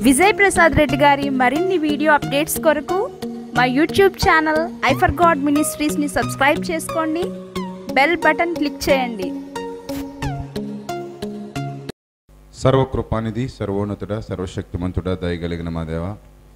విజయ్ ప్రసాద్ రెడ్డి గారి మరిన్ని video updates కొరకు మా యూట్యూబ్ ఛానల్ ఐఫర్ గాడ్ మినిస్ట్రీస్ని సబ్స్క్రైబ్ చేసుకోండి బెల్ బటన్ క్లిక్ చేయండి సర్వకృపానిధి సర్వోన్నతుడ సర్వశక్తిమంతుడ దయగలిగిన మా దేవ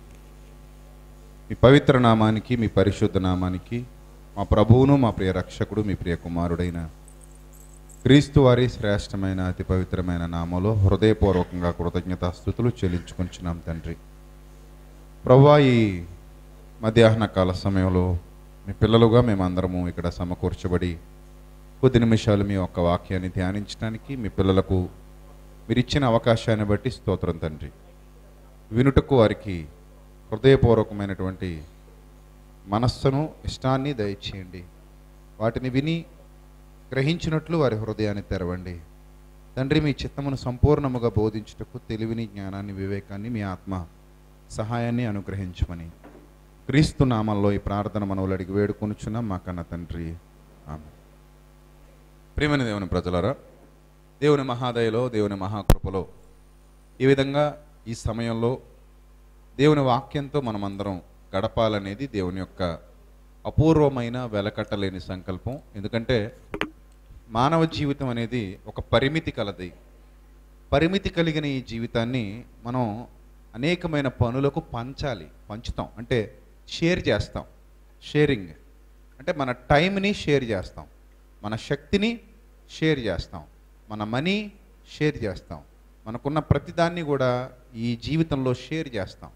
మీ పవిత్ర నామానికి మీ పరిశుద్ధ నామానికి మా ప్రభువును మా ప్రియ రక్షకుడు మీ ప్రియ కుమారుడైన క్రీస్తు వారి శ్రేష్టమైన అతి పవిత్రమైన నామలో హృదయపూర్వకంగా కృతజ్ఞతాస్థుతులు చెల్లించుకుంటున్నాం తండ్రి ప్రభా ఈ మధ్యాహ్న కాల సమయంలో మీ పిల్లలుగా మేమందరము ఇక్కడ సమకూర్చబడి కొద్ది నిమిషాలు మీ యొక్క వాక్యాన్ని ధ్యానించడానికి మీ పిల్లలకు మీరు ఇచ్చిన అవకాశాన్ని బట్టి స్తోత్రం తండ్రి వినుటకు వారికి హృదయపూర్వకమైనటువంటి మనస్సును ఇష్టాన్ని దయచేయండి వాటిని విని గ్రహించినట్లు వారి హృదయాన్ని తెరవండి తండ్రి మీ చిత్తమును సంపూర్ణముగా బోధించుటకు తెలివిని జ్ఞానాన్ని వివేకాన్ని మీ ఆత్మ సహాయాన్ని అనుగ్రహించమని క్రీస్తు నామంలో ఈ ప్రార్థన మనవులు అడిగి వేడుకొనుచున్నాం మా కన్న తండ్రి ఆమె ప్రియమైన దేవుని ప్రజలరా దేవుని మహాదయలో దేవుని మహాకృపలో ఈ విధంగా ఈ సమయంలో దేవుని వాక్యంతో మనమందరం గడపాలనేది దేవుని యొక్క అపూర్వమైన వెలకట్టలేని సంకల్పం ఎందుకంటే మానవ జీవితం అనేది ఒక పరిమితి కలది పరిమితి కలిగిన ఈ జీవితాన్ని మనం అనేకమైన పనులకు పంచాలి పంచుతాం అంటే షేర్ చేస్తాం షేరింగ్ అంటే మన టైంని షేర్ చేస్తాం మన శక్తిని షేర్ చేస్తాం మన మనీ షేర్ చేస్తాం మనకున్న ప్రతిదాన్ని కూడా ఈ జీవితంలో షేర్ చేస్తాం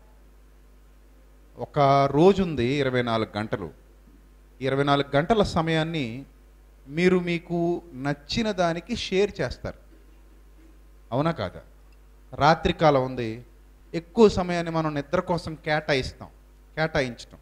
ఒక రోజు ఉంది ఇరవై నాలుగు గంటలు ఇరవై నాలుగు గంటల సమయాన్ని మీరు మీకు నచ్చిన దానికి షేర్ చేస్తారు అవునా కాదా రాత్రికాలం ఉంది ఎక్కువ సమయాన్ని మనం నిద్ర కోసం కేటాయిస్తాం కేటాయించటం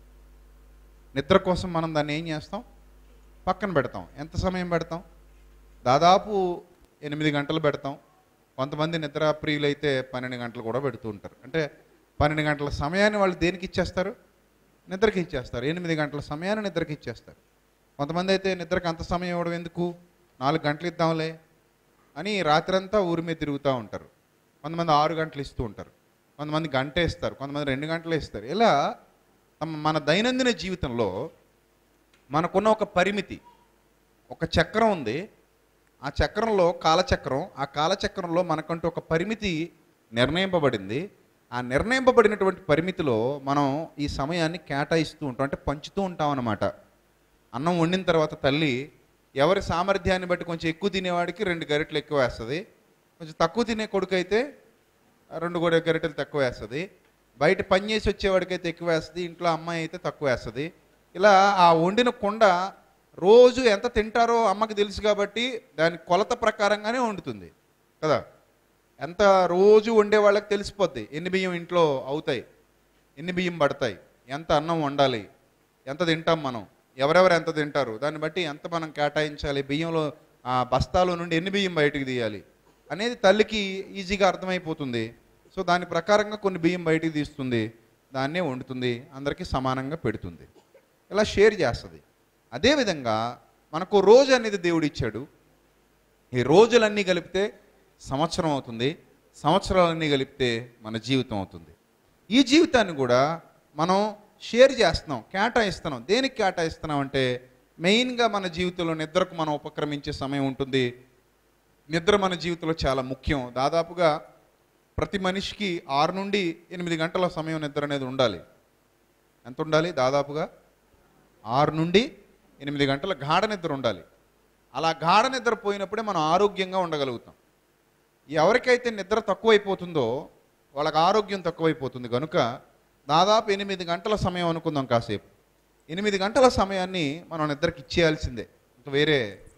నిద్ర కోసం మనం దాన్ని ఏం చేస్తాం పక్కన పెడతాం ఎంత సమయం పెడతాం దాదాపు ఎనిమిది గంటలు పెడతాం కొంతమంది నిద్ర ప్రియులైతే పన్నెండు గంటలు కూడా పెడుతూ ఉంటారు అంటే పన్నెండు గంటల సమయాన్ని వాళ్ళు దేనికి ఇచ్చేస్తారు నిద్రకి ఇచ్చేస్తారు ఎనిమిది గంటల సమయాన్ని నిద్రకి ఇచ్చేస్తారు కొంతమంది అయితే నిద్రకి అంత సమయం ఇవ్వడం ఎందుకు నాలుగు గంటలు ఇద్దాంలే అని రాత్రంతా ఊరి మీద తిరుగుతూ ఉంటారు కొంతమంది ఆరు గంటలు ఇస్తూ ఉంటారు కొంతమంది గంట ఇస్తారు కొంతమంది రెండు గంటలు ఇస్తారు ఇలా తమ మన దైనందిన జీవితంలో మనకున్న ఒక పరిమితి ఒక చక్రం ఉంది ఆ చక్రంలో కాలచక్రం ఆ కాలచక్రంలో మనకంటూ ఒక పరిమితి నిర్ణయింపబడింది ఆ నిర్ణయింపబడినటువంటి పరిమితిలో మనం ఈ సమయాన్ని కేటాయిస్తూ ఉంటాం అంటే పంచుతూ ఉంటాం అన్నమాట అన్నం వండిన తర్వాత తల్లి ఎవరి సామర్థ్యాన్ని బట్టి కొంచెం ఎక్కువ తినేవాడికి రెండు గరిటెలు ఎక్కువ వేస్తుంది కొంచెం తక్కువ తినే కొడుకు అయితే రెండు కూడా గరిటెలు తక్కువ వేస్తుంది బయట పని చేసి వచ్చేవాడికి అయితే ఎక్కువ వేస్తుంది ఇంట్లో అమ్మాయి అయితే తక్కువ వేస్తుంది ఇలా ఆ వండిన కుండ రోజు ఎంత తింటారో అమ్మకి తెలుసు కాబట్టి దాని కొలత ప్రకారంగానే వండుతుంది కదా ఎంత రోజు వండే వాళ్ళకి తెలిసిపోద్ది ఎన్ని బియ్యం ఇంట్లో అవుతాయి ఎన్ని బియ్యం పడతాయి ఎంత అన్నం వండాలి ఎంత తింటాం మనం ఎవరెవరు ఎంత తింటారు దాన్ని బట్టి ఎంత మనం కేటాయించాలి బియ్యంలో ఆ బస్తాలో నుండి ఎన్ని బియ్యం బయటికి తీయాలి అనేది తల్లికి ఈజీగా అర్థమైపోతుంది సో దాని ప్రకారంగా కొన్ని బియ్యం బయటికి తీస్తుంది దాన్నే వండుతుంది అందరికీ సమానంగా పెడుతుంది ఇలా షేర్ చేస్తుంది అదేవిధంగా మనకు రోజు అనేది దేవుడు ఇచ్చాడు ఈ రోజులన్నీ కలిపితే సంవత్సరం అవుతుంది సంవత్సరాలన్నీ కలిపితే మన జీవితం అవుతుంది ఈ జీవితాన్ని కూడా మనం షేర్ చేస్తున్నాం కేటాయిస్తున్నాం దేనికి కేటాయిస్తున్నాం అంటే మెయిన్గా మన జీవితంలో నిద్రకు మనం ఉపక్రమించే సమయం ఉంటుంది నిద్ర మన జీవితంలో చాలా ముఖ్యం దాదాపుగా ప్రతి మనిషికి ఆరు నుండి ఎనిమిది గంటల సమయం నిద్ర అనేది ఉండాలి ఎంత ఉండాలి దాదాపుగా ఆరు నుండి ఎనిమిది గంటల గాఢ నిద్ర ఉండాలి అలా గాఢ నిద్ర పోయినప్పుడే మనం ఆరోగ్యంగా ఉండగలుగుతాం ఎవరికైతే నిద్ర తక్కువైపోతుందో వాళ్ళకి ఆరోగ్యం తక్కువైపోతుంది కనుక దాదాపు ఎనిమిది గంటల సమయం అనుకుందాం కాసేపు ఎనిమిది గంటల సమయాన్ని మనం నిద్రకి ఇచ్చేయాల్సిందే ఇంకా వేరే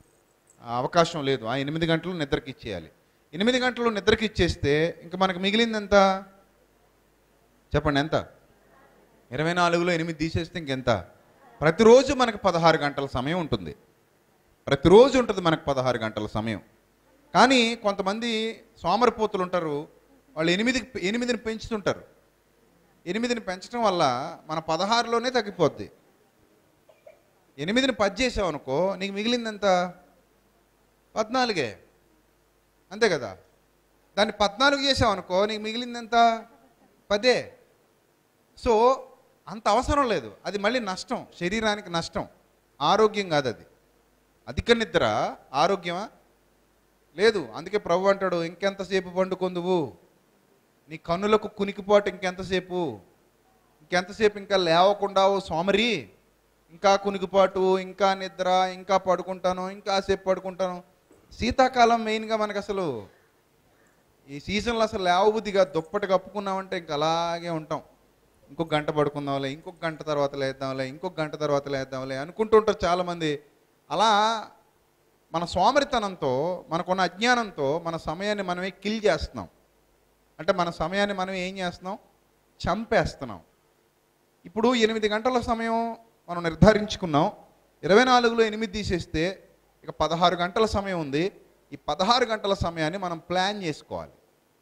అవకాశం లేదు ఆ ఎనిమిది గంటలు నిద్రకి ఇచ్చేయాలి ఎనిమిది గంటలు నిద్రకి ఇచ్చేస్తే ఇంకా మనకు మిగిలింది ఎంత చెప్పండి ఎంత ఇరవై నాలుగులో ఎనిమిది తీసేస్తే ఇంకెంత ప్రతిరోజు మనకు పదహారు గంటల సమయం ఉంటుంది ప్రతిరోజు ఉంటుంది మనకు పదహారు గంటల సమయం కానీ కొంతమంది సోమరిపోతులు ఉంటారు వాళ్ళు ఎనిమిది ఎనిమిదిని పెంచుతుంటారు ఎనిమిదిని పెంచడం వల్ల మన పదహారులోనే తగ్గిపోద్ది ఎనిమిదిని పది చేసావనుకో నీకు మిగిలింది ఎంత పద్నాలుగే అంతే కదా దాన్ని పద్నాలుగు చేసావు అనుకో నీకు మిగిలింది ఎంత పదే సో అంత అవసరం లేదు అది మళ్ళీ నష్టం శరీరానికి నష్టం ఆరోగ్యం కాదు అది అధిక నిద్ర ఆరోగ్యమా లేదు అందుకే ప్రభు అంటాడు ఇంకెంతసేపు పండుకొందువు నీ కన్నులకు కునికిపోటు ఇంకెంతసేపు ఇంకెంతసేపు ఇంకా లేవకుండా ఓ సోమరి ఇంకా కునికిపాటు ఇంకా నిద్ర ఇంకా పడుకుంటాను ఇంకా సేపు పడుకుంటాను శీతాకాలం మెయిన్గా మనకు అసలు ఈ సీజన్లో అసలు లేవబుద్దిగా దుప్పటి కప్పుకున్నామంటే ఇంకా అలాగే ఉంటాం ఇంకొక గంట పడుకుందాంలే ఇంకొక గంట తర్వాత లేద్దాంలే ఇంకొక గంట తర్వాత లేద్దాంలే అనుకుంటూ ఉంటారు చాలామంది అలా మన సోమరితనంతో మనకున్న అజ్ఞానంతో మన సమయాన్ని మనమే కిల్ చేస్తున్నాం అంటే మన సమయాన్ని మనం ఏం చేస్తున్నాం చంపేస్తున్నాం ఇప్పుడు ఎనిమిది గంటల సమయం మనం నిర్ధారించుకున్నాం ఇరవై నాలుగులో ఎనిమిది తీసేస్తే ఇక పదహారు గంటల సమయం ఉంది ఈ పదహారు గంటల సమయాన్ని మనం ప్లాన్ చేసుకోవాలి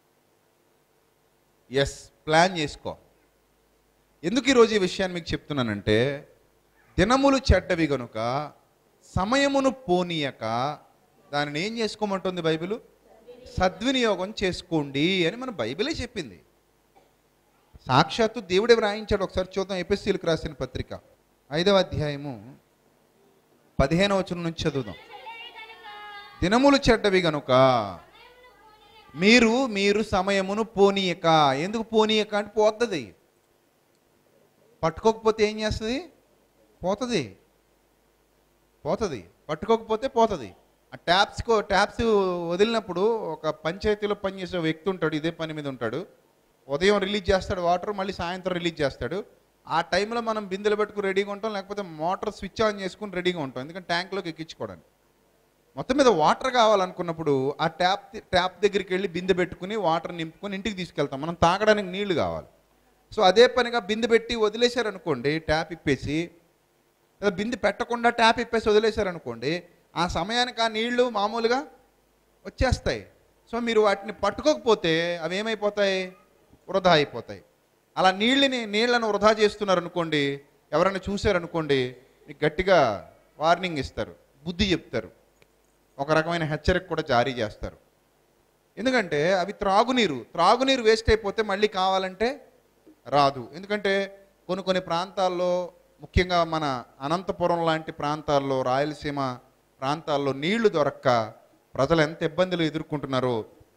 ఎస్ ప్లాన్ చేసుకోవాలి ఎందుకు ఈరోజు ఈ విషయాన్ని మీకు చెప్తున్నానంటే దినములు చెడ్డవి గనుక సమయమును పోనీయక దానిని ఏం చేసుకోమంటుంది బైబిల్ సద్వినియోగం చేసుకోండి అని మన బైబిలే చెప్పింది సాక్షాత్తు దేవుడే వ్రాయించాడు ఒకసారి చూద్దాం ఎపిస్సీలకు రాసిన పత్రిక ఐదవ అధ్యాయము పదిహేనవ వచనం నుంచి చదువుదాం దినములు చెడ్డవి గనుక మీరు మీరు సమయమును పోనీయక ఎందుకు పోనీయక అంటే పోతుంది పట్టుకోకపోతే ఏం చేస్తుంది పోతుంది పోతుంది పట్టుకోకపోతే పోతుంది ఆ ట్యాప్స్కో ట్యాప్స్ వదిలినప్పుడు ఒక పంచాయతీలో పనిచేసే వ్యక్తి ఉంటాడు ఇదే పని మీద ఉంటాడు ఉదయం రిలీజ్ చేస్తాడు వాటర్ మళ్ళీ సాయంత్రం రిలీజ్ చేస్తాడు ఆ టైంలో మనం బిందెలు పెట్టుకుని రెడీగా ఉంటాం లేకపోతే మోటార్ స్విచ్ ఆన్ చేసుకుని రెడీగా ఉంటాం ఎందుకంటే ట్యాంక్లోకి ఎక్కించుకోవడానికి మొత్తం మీద వాటర్ కావాలనుకున్నప్పుడు ఆ ట్యాప్ ట్యాప్ దగ్గరికి వెళ్ళి బిందె పెట్టుకుని వాటర్ నింపుకొని ఇంటికి తీసుకెళ్తాం మనం తాగడానికి నీళ్లు కావాలి సో అదే పనిగా బిందె పెట్టి వదిలేశారనుకోండి ట్యాప్ ఇప్పేసి లేదా బిందె పెట్టకుండా ట్యాప్ ఇప్పేసి వదిలేశారనుకోండి ఆ సమయానికి ఆ నీళ్లు మామూలుగా వచ్చేస్తాయి సో మీరు వాటిని పట్టుకోకపోతే అవి ఏమైపోతాయి వృధా అయిపోతాయి అలా నీళ్ళని నీళ్లను వృధా చేస్తున్నారు అనుకోండి ఎవరైనా చూశారనుకోండి మీకు గట్టిగా వార్నింగ్ ఇస్తారు బుద్ధి చెప్తారు ఒక రకమైన హెచ్చరిక కూడా జారీ చేస్తారు ఎందుకంటే అవి త్రాగునీరు త్రాగునీరు వేస్ట్ అయిపోతే మళ్ళీ కావాలంటే రాదు ఎందుకంటే కొన్ని కొన్ని ప్రాంతాల్లో ముఖ్యంగా మన అనంతపురం లాంటి ప్రాంతాల్లో రాయలసీమ ప్రాంతాల్లో నీళ్లు దొరక్క ప్రజలు ఎంత ఇబ్బందులు ఎదుర్కొంటున్నారో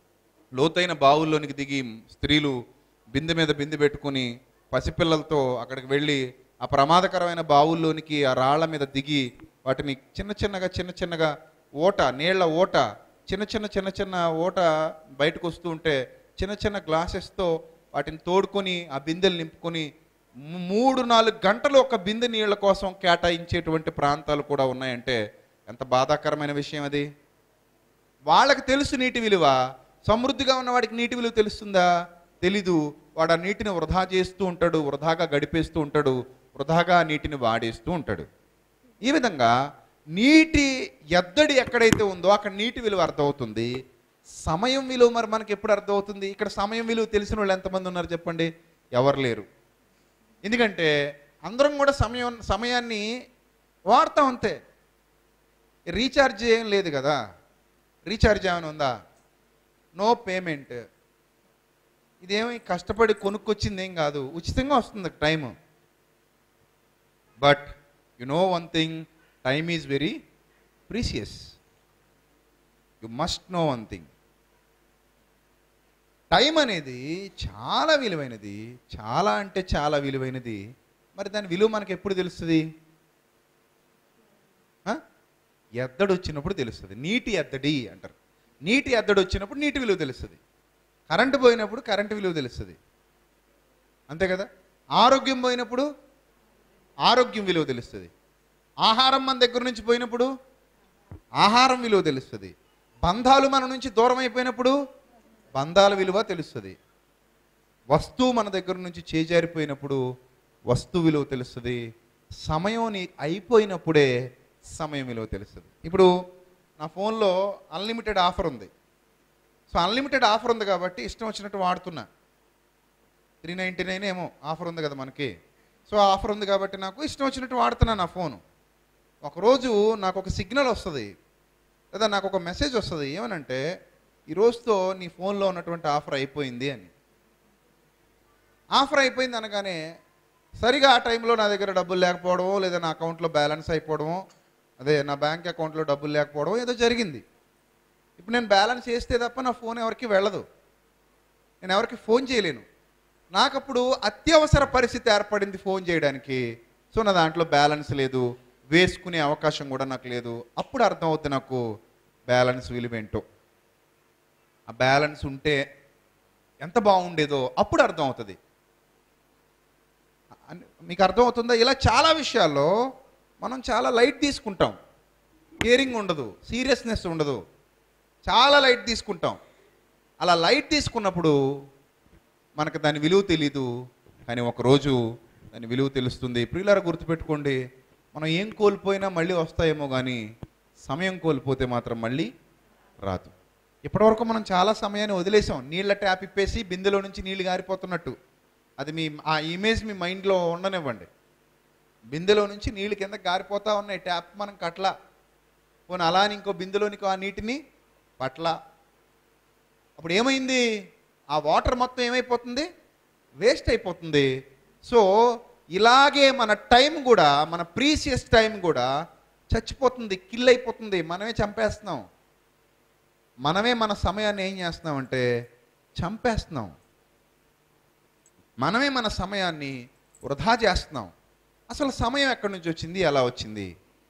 లోతైన బావుల్లోనికి దిగి స్త్రీలు బిందె మీద బిందె పెట్టుకుని పసిపిల్లలతో అక్కడికి వెళ్ళి ఆ ప్రమాదకరమైన బావుల్లోనికి ఆ రాళ్ల మీద దిగి వాటిని చిన్న చిన్నగా చిన్న చిన్నగా ఓట నీళ్ల ఓట చిన్న చిన్న చిన్న చిన్న ఓట బయటకు వస్తూ ఉంటే చిన్న చిన్న గ్లాసెస్తో వాటిని తోడుకొని ఆ బిందెలు నింపుకొని ము- మూడు నాలుగు గంటలు ఒక బిందె నీళ్ల కోసం కేటాయించేటువంటి ప్రాంతాలు కూడా ఉన్నాయంటే ఎంత బాధాకరమైన విషయం అది వాళ్ళకి తెలుసు నీటి విలువ సమృద్ధిగా ఉన్నవాడికి నీటి విలువ తెలుస్తుందా తెలీదు వాడు ఆ నీటిని వృధా చేస్తూ ఉంటాడు వృధాగా గడిపేస్తూ ఉంటాడు వృధాగా ఆ నీటిని వాడేస్తూ ఉంటాడు ఈ విధంగా నీటి ఎద్దడి ఎక్కడైతే ఉందో అక్కడ నీటి విలువ అర్థమవుతుంది సమయం విలువ మరి మనకి ఎప్పుడు అర్థమవుతుంది ఇక్కడ సమయం విలువ తెలిసిన వాళ్ళు ఎంతమంది ఉన్నారు చెప్పండి ఎవరు లేరు ఎందుకంటే అందరం కూడా సమయం సమయాన్ని వాడతాం అంతే రీఛార్జ్ ఏం లేదు కదా రీఛార్జ్ ఏమైనా ఉందా నో పేమెంట్ ఇదేమి కష్టపడి కొనుక్కొచ్చింది ఏం కాదు ఉచితంగా వస్తుంది time but you know one thing time is very precious you must know one thing time అనేది చాలా విలువైనది చాలా అంటే చాలా విలువైనది మరి దాని విలువ మనకి ఎప్పుడు తెలుస్తుంది ఆ? ఎద్దడు వచ్చినప్పుడు తెలుస్తుంది నీటి ఎద్దడి అంటారు నీటి ఎద్దడి వచ్చినప్పుడు నీటి విలువ తెలుస్తుంది కరెంటు పోయినప్పుడు కరెంటు విలువ తెలుస్తుంది అంతే కదా ఆరోగ్యం పోయినప్పుడు ఆరోగ్యం విలువ తెలుస్తుంది ఆహారం మన దగ్గర నుంచి పోయినప్పుడు ఆహారం విలువ తెలుస్తుంది బంధాలు మన నుంచి దూరం అయిపోయినప్పుడు బంధాల విలువ తెలుస్తుంది వస్తువు మన దగ్గర నుంచి చేజారిపోయినప్పుడు వస్తువు విలువ తెలుస్తుంది సమయం నీ అయిపోయినప్పుడే సమయం విలువ తెలుస్తుంది ఇప్పుడు నా ఫోన్లో అన్లిమిటెడ్ ఆఫర్ ఉంది సో అన్లిమిటెడ్ ఆఫర్ ఉంది కాబట్టి ఇష్టం వచ్చినట్టు వాడుతున్నా త్రీ నైంటీ నైన్ ఏమో ఆఫర్ ఉంది కదా మనకి సో ఆఫర్ ఉంది కాబట్టి నాకు ఇష్టం వచ్చినట్టు వాడుతున్నా నా ఫోను ఒకరోజు నాకు ఒక సిగ్నల్ వస్తుంది లేదా నాకు ఒక మెసేజ్ వస్తుంది ఏమనంటే ఈ రోజుతో నీ ఫోన్లో ఉన్నటువంటి ఆఫర్ అయిపోయింది అని ఆఫర్ అయిపోయింది అనగానే సరిగా ఆ టైంలో నా దగ్గర డబ్బులు లేకపోవడమో లేదా నా అకౌంట్లో బ్యాలెన్స్ అయిపోవడమో అదే నా బ్యాంక్ అకౌంట్లో డబ్బులు లేకపోవడం ఏదో జరిగింది ఇప్పుడు నేను బ్యాలెన్స్ చేస్తే తప్ప నా ఫోన్ ఎవరికి వెళ్ళదు నేను ఎవరికి ఫోన్ చేయలేను నాకు అప్పుడు అత్యవసర పరిస్థితి ఏర్పడింది ఫోన్ చేయడానికి సో నా దాంట్లో బ్యాలెన్స్ లేదు వేసుకునే అవకాశం కూడా నాకు లేదు అప్పుడు అర్థమవుతుంది నాకు బ్యాలెన్స్ విలువేంటో ఆ బ్యాలెన్స్ ఉంటే ఎంత బాగుండేదో అప్పుడు అర్థమవుతుంది అన్- మీకు అర్థమవుతుందా ఇలా చాలా విషయాల్లో మనం చాలా లైట్ తీసుకుంటాం కేరింగ్ ఉండదు సీరియస్నెస్ ఉండదు చాలా లైట్ తీసుకుంటాం అలా లైట్ తీసుకున్నప్పుడు మనకు దాని విలువ తెలీదు కానీ ఒకరోజు దాని విలువ తెలుస్తుంది ప్రియులారా గుర్తుపెట్టుకోండి మనం ఏం కోల్పోయినా మళ్ళీ వస్తాయేమో కానీ సమయం కోల్పోతే మాత్రం మళ్ళీ రాదు ఇప్పటివరకు మనం చాలా సమయాన్ని వదిలేసాం నీళ్ళ ట్యాప్ ఇప్పేసి బిందెలో నుంచి నీళ్ళు గారిపోతున్నట్టు అది మీ ఆ ఇమేజ్ మీ మైండ్లో ఉండనివ్వండి బిందెలో నుంచి నీళ్ళు కింద గారిపోతా ఉన్నాయి ట్యాప్ మనం కట్ల పోనీ అలా అని ఇంకో బిందెలోనికి ఆ నీటిని పట్ల అప్పుడు ఏమైంది ఆ వాటర్ మొత్తం ఏమైపోతుంది వేస్ట్ అయిపోతుంది సో ఇలాగే మన టైం కూడా మన ప్రీసియస్ టైం కూడా చచ్చిపోతుంది కిల్ అయిపోతుంది మనమే చంపేస్తున్నాం మనమే మన సమయాన్ని ఏం చేస్తున్నామంటే చంపేస్తున్నాం మనమే మన సమయాన్ని వృధా చేస్తున్నాం అసలు సమయం ఎక్కడి నుంచి వచ్చింది ఎలా వచ్చింది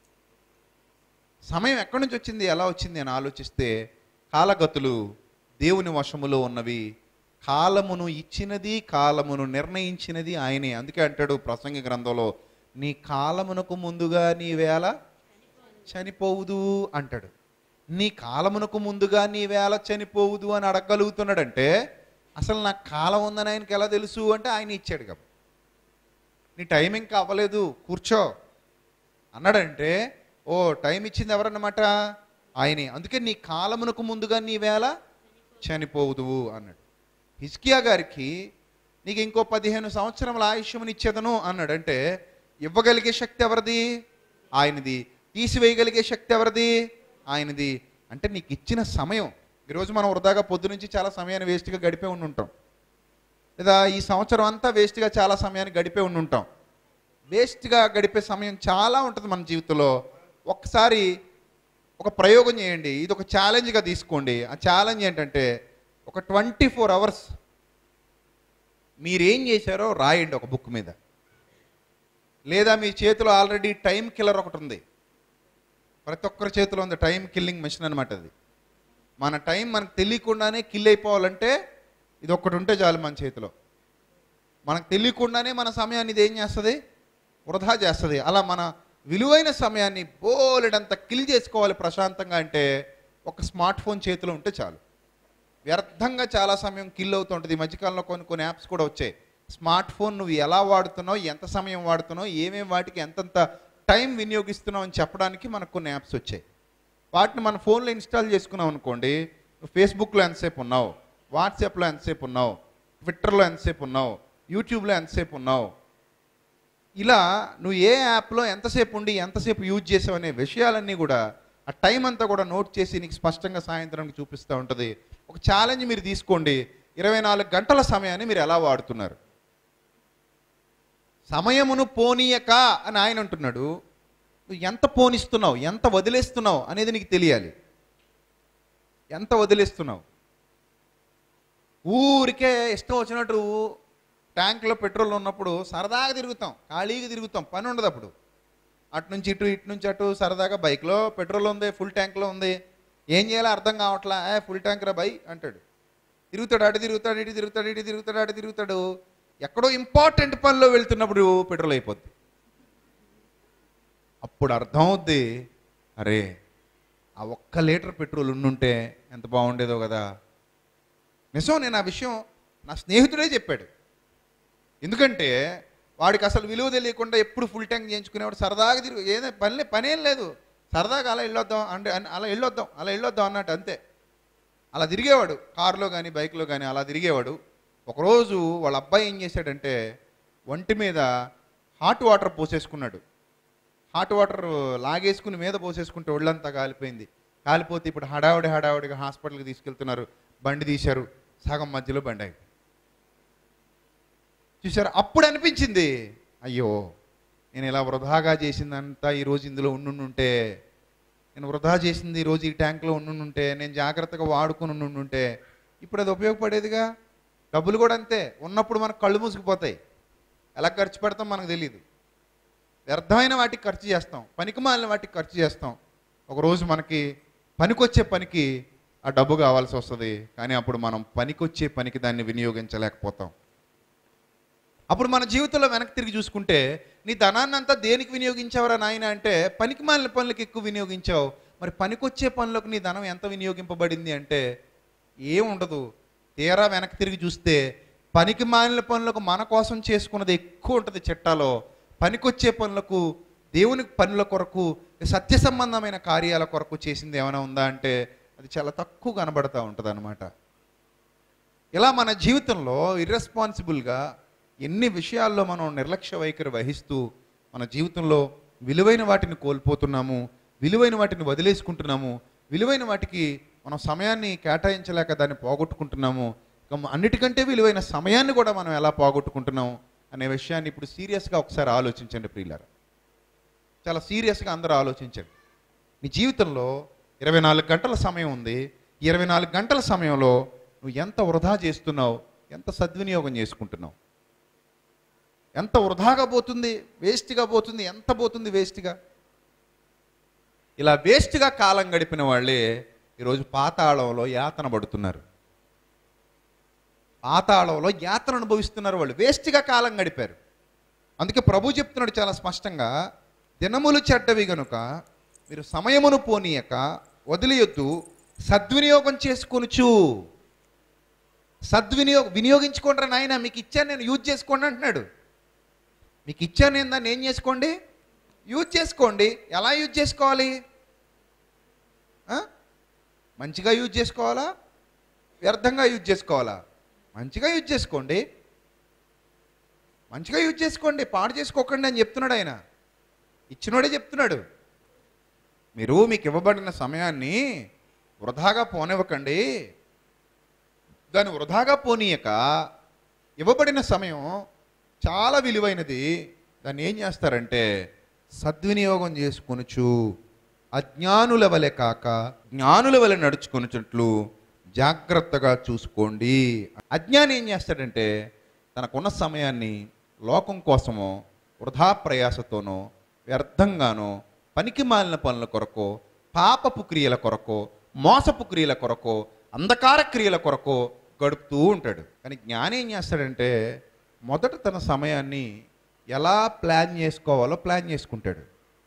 సమయం ఎక్కడి నుంచి వచ్చింది ఎలా వచ్చింది అని ఆలోచిస్తే కాలగతులు దేవుని వశములో ఉన్నవి కాలమును ఇచ్చినది కాలమును నిర్ణయించినది ఆయనే అందుకే అంటాడు ప్రసంగి గ్రంథంలో నీ కాలమునకు ముందుగా నీ వేళ చనిపోవుదు అంటాడు నీ కాలమునకు ముందుగా నీ వేళ చనిపోవుదు అని అడగగలుగుతున్నాడంటే అసలు నాకు కాలం ఉందని ఆయనకి ఎలా తెలుసు అంటే ఆయన ఇచ్చాడు కాబట్టి నీ టైం ఇంకా అవ్వలేదు కూర్చో అన్నాడంటే ఓ టైం ఇచ్చింది ఎవరన్నమాట ఆయనే అందుకే నీ కాలమునకు ముందుగా నీ వేళ చనిపోవుదువు అన్నాడు హిస్కియా గారికి నీకు ఇంకో పదిహేను సంవత్సరముల ఆయుష్యముని ఇచ్చేదను అన్నాడు అంటే ఇవ్వగలిగే శక్తి ఎవరిది ఆయనది తీసివేయగలిగే శక్తి ఎవరిది ఆయనది అంటే నీకు ఇచ్చిన సమయం ఈరోజు మనం వృధాగా పొద్దు నుంచి చాలా సమయాన్ని వేస్ట్గా గడిపే ఉండి ఉంటాం లేదా ఈ సంవత్సరం అంతా వేస్ట్గా చాలా సమయాన్ని గడిపే ఉండి ఉంటాం వేస్ట్గా గడిపే సమయం చాలా ఉంటుంది మన జీవితంలో ఒక్కసారి ఒక ప్రయోగం చేయండి ఇది ఒక ఛాలెంజ్గా తీసుకోండి ఆ ఛాలెంజ్ ఏంటంటే ఒక ట్వంటీ ఫోర్ అవర్స్ మీరేం చేశారో రాయండి ఒక బుక్ మీద లేదా మీ చేతిలో ఆల్రెడీ టైం కిల్లర్ ఒకటి ఉంది ప్రతి ఒక్కరి చేతిలో ఉంది టైం కిల్లింగ్ మెషిన్ అనమాట అది మన టైం మనకు తెలియకుండానే కిల్ అయిపోవాలంటే ఇది ఒక్కటి ఉంటే చాలు మన చేతిలో మనకు తెలియకుండానే మన సమయాన్ని ఇది ఏం చేస్తుంది వృధా చేస్తుంది అలా మన విలువైన సమయాన్ని బోలెడంత కిల్ చేసుకోవాలి ప్రశాంతంగా అంటే ఒక స్మార్ట్ ఫోన్ చేతిలో ఉంటే చాలు వ్యర్థంగా చాలా సమయం కిల్ అవుతుంటుంది ఈ మధ్యకాలంలో కొన్ని కొన్ని యాప్స్ కూడా వచ్చాయి స్మార్ట్ ఫోన్ నువ్వు ఎలా వాడుతున్నావు ఎంత సమయం వాడుతున్నావు ఏమేమి వాటికి ఎంతంత టైం వినియోగిస్తున్నావు అని చెప్పడానికి మనకు కొన్ని యాప్స్ వచ్చాయి వాటిని మన ఫోన్లో ఇన్స్టాల్ చేసుకున్నాం అనుకోండి నువ్వు ఫేస్బుక్లో ఎంతసేపు ఉన్నావు వాట్సాప్లో ఎంతసేపు ఉన్నావు ట్విట్టర్లో ఎంతసేపు ఉన్నావు యూట్యూబ్లో ఎంతసేపు ఉన్నావు ఇలా నువ్వు ఏ యాప్లో ఎంతసేపు ఉండి ఎంతసేపు యూజ్ చేసావు అనే విషయాలన్నీ కూడా ఆ టైం అంతా కూడా నోట్ చేసి నీకు స్పష్టంగా సాయంత్రానికి చూపిస్తూ ఉంటుంది ఒక ఛాలెంజ్ మీరు తీసుకోండి ఇరవై నాలుగు గంటల సమయాన్ని మీరు ఎలా వాడుతున్నారు సమయమును పోనీయక అని ఆయన అంటున్నాడు నువ్వు ఎంత పోనిస్తున్నావు ఎంత వదిలేస్తున్నావు అనేది నీకు తెలియాలి ఎంత వదిలేస్తున్నావు ఊరికే ఇష్టం వచ్చినట్టు ట్యాంక్లో పెట్రోల్ ఉన్నప్పుడు సరదాగా తిరుగుతాం ఖాళీగా తిరుగుతాం పని ఉండదు అప్పుడు అటు నుంచి ఇటు ఇటు నుంచి అటు సరదాగా బైక్లో పెట్రోల్ ఉంది ఫుల్ ట్యాంక్లో ఉంది ఏం చేయాలో అర్థం కావట్లా ఏ ఫుల్ ట్యాంక్ రా బై అంటాడు తిరుగుతాడు అటు తిరుగుతాడు ఇటు తిరుగుతాడు ఇటు తిరుగుతాడు అటు తిరుగుతాడు ఎక్కడో ఇంపార్టెంట్ పనిలో వెళ్తున్నప్పుడు పెట్రోల్ అయిపోద్ది అప్పుడు అర్థం అవుద్ది అరే ఆ ఒక్క లీటర్ పెట్రోల్ ఉండుంటే ఎంత బాగుండేదో కదా నిజం నేను ఆ విషయం నా స్నేహితుడే చెప్పాడు ఎందుకంటే వాడికి అసలు విలువ తెలియకుండా ఎప్పుడు ఫుల్ ట్యాంక్ చేయించుకునేవాడు సరదాగా తిరుగు ఏదో పని పనేం లేదు సరదాగా అలా వెళ్ళొద్దాం అంటే అన్- అలా వెళ్ళొద్దాం అలా వెళ్ళొద్దాం అన్నట్టు అంతే అలా తిరిగేవాడు కారులో కానీ బైక్లో కానీ అలా తిరిగేవాడు ఒకరోజు వాళ్ళ అబ్బాయి ఏం చేశాడంటే ఒంటి మీద హాట్ వాటర్ పోసేసుకున్నాడు హాట్ వాటర్ లాగేసుకుని మీద పోసేసుకుంటే ఒళ్ళంతా కాలిపోయింది కాలిపోతే ఇప్పుడు హడావుడి హడావుడిగా హాస్పిటల్కి తీసుకెళ్తున్నారు బండి తీశారు సగం మధ్యలో బండి ఆగిపోయింది చూసారు అప్పుడు అనిపించింది అయ్యో నేను ఇలా వృధాగా చేసిందంతా ఈరోజు ఇందులో ఉండుంటే నేను వృధా చేసింది ఈరోజు ఈ ట్యాంక్లో ఉండుంటే నేను జాగ్రత్తగా వాడుకుని ఉండుంటే ఇప్పుడు అది ఉపయోగపడేదిగా డబ్బులు కూడా అంతే ఉన్నప్పుడు మనకు కళ్ళు మూసుకుపోతాయి ఎలా ఖర్చు పెడతాం మనకు తెలియదు వ్యర్థమైన వాటికి ఖర్చు చేస్తాం పనికిమాలిన వాటికి ఖర్చు చేస్తాం ఒకరోజు మనకి పనికొచ్చే పనికి ఆ డబ్బు కావాల్సి వస్తుంది కానీ అప్పుడు మనం పనికొచ్చే పనికి దాన్ని వినియోగించలేకపోతాం అప్పుడు మన జీవితంలో వెనక్కి తిరిగి చూసుకుంటే నీ ధనాన్ని అంతా దేనికి వినియోగించావురా నాయన అంటే పనికి మాలిన పనులకు ఎక్కువ వినియోగించావు మరి పనికొచ్చే పనులకు నీ ధనం ఎంత వినియోగింపబడింది అంటే ఏం ఉండదు తీరా వెనక్కి తిరిగి చూస్తే పనికి మాలిన పనులకు మన కోసం చేసుకున్నది ఎక్కువ ఉంటుంది చిట్టాలో పనికొచ్చే పనులకు దేవుని పనుల కొరకు సత్య సంబంధమైన కార్యాల కొరకు చేసింది ఏమైనా ఉందా అంటే అది చాలా తక్కువ కనబడతా ఉంటుంది ఇలా మన జీవితంలో ఇర్రెస్పాన్సిబుల్గా ఎన్ని విషయాల్లో మనం నిర్లక్ష్య వైఖరి వహిస్తూ మన జీవితంలో విలువైన వాటిని కోల్పోతున్నాము విలువైన వాటిని వదిలేసుకుంటున్నాము విలువైన వాటికి మనం సమయాన్ని కేటాయించలేక దాన్ని పోగొట్టుకుంటున్నాము ఇక అన్నిటికంటే విలువైన సమయాన్ని కూడా మనం ఎలా పోగొట్టుకుంటున్నాం అనే విషయాన్ని ఇప్పుడు సీరియస్గా ఒకసారి ఆలోచించండి ప్రియులారా చాలా సీరియస్గా అందరూ ఆలోచించండి నీ జీవితంలో ఇరవై నాలుగు గంటల సమయం ఉంది ఈ ఇరవై నాలుగు గంటల సమయంలో నువ్వు ఎంత వృధా చేస్తున్నావు ఎంత సద్వినియోగం చేసుకుంటున్నావు ఎంత వృధాగా పోతుంది వేస్ట్గా పోతుంది ఎంత పోతుంది వేస్ట్గా ఇలా వేస్ట్గా కాలం గడిపిన వాళ్ళే ఈరోజు పాతాళంలో యాతన పడుతున్నారు పాతాళంలో యాతన అనుభవిస్తున్నారు వాళ్ళు వేస్ట్గా కాలం గడిపారు అందుకే ప్రభు చెప్తున్నాడు చాలా స్పష్టంగా దినములు చెడ్డవి గనుక మీరు సమయమును పోనీయక వదిలేయొద్దు సద్వినియోగం చేసుకొనుచు సద్వినియోగం వినియోగించుకోండి నాయన మీకు ఇచ్చాను నేను యూజ్ చేసుకోండి అంటున్నాడు మీకు ఇచ్చాను నేను దాన్ని ఏం చేసుకోండి యూజ్ చేసుకోండి ఎలా యూజ్ చేసుకోవాలి ఆ? మంచిగా యూజ్ చేసుకోవాలా వ్యర్థంగా యూజ్ చేసుకోవాలా మంచిగా యూజ్ చేసుకోండి మంచిగా యూజ్ చేసుకోండి పాడు చేసుకోకండి అని చెప్తున్నాడు ఆయన ఇచ్చినోడే చెప్తున్నాడు మీరు మీకు ఇవ్వబడిన సమయాన్ని వృధాగా పోనివ్వకండి దాన్ని వృధాగా పోనీయక ఇవ్వబడిన సమయం చాలా విలువైనది దాన్ని ఏం చేస్తారంటే సద్వినియోగం చేసుకొనుచు అజ్ఞానుల వలె కాక జ్ఞానుల వలె నడుచుకొనుచుట్లు జాగ్రత్తగా చూసుకోండి అజ్ఞాని ఏం చేస్తాడంటే తనకున్న సమయాన్ని లోకం కోసమో వృధా ప్రయాసతోనో వ్యర్థంగానో పనికి మాలిన పనుల కొరకో పాపపు క్రియల కొరకో మోసపు క్రియల కొరకో అంధకార క్రియల కొరకో గడుపుతూ ఉంటాడు కానీ జ్ఞాని ఏం చేస్తాడంటే మొదట తన సమయాన్ని ఎలా ప్లాన్ చేసుకోవాలో ప్లాన్ చేసుకుంటాడు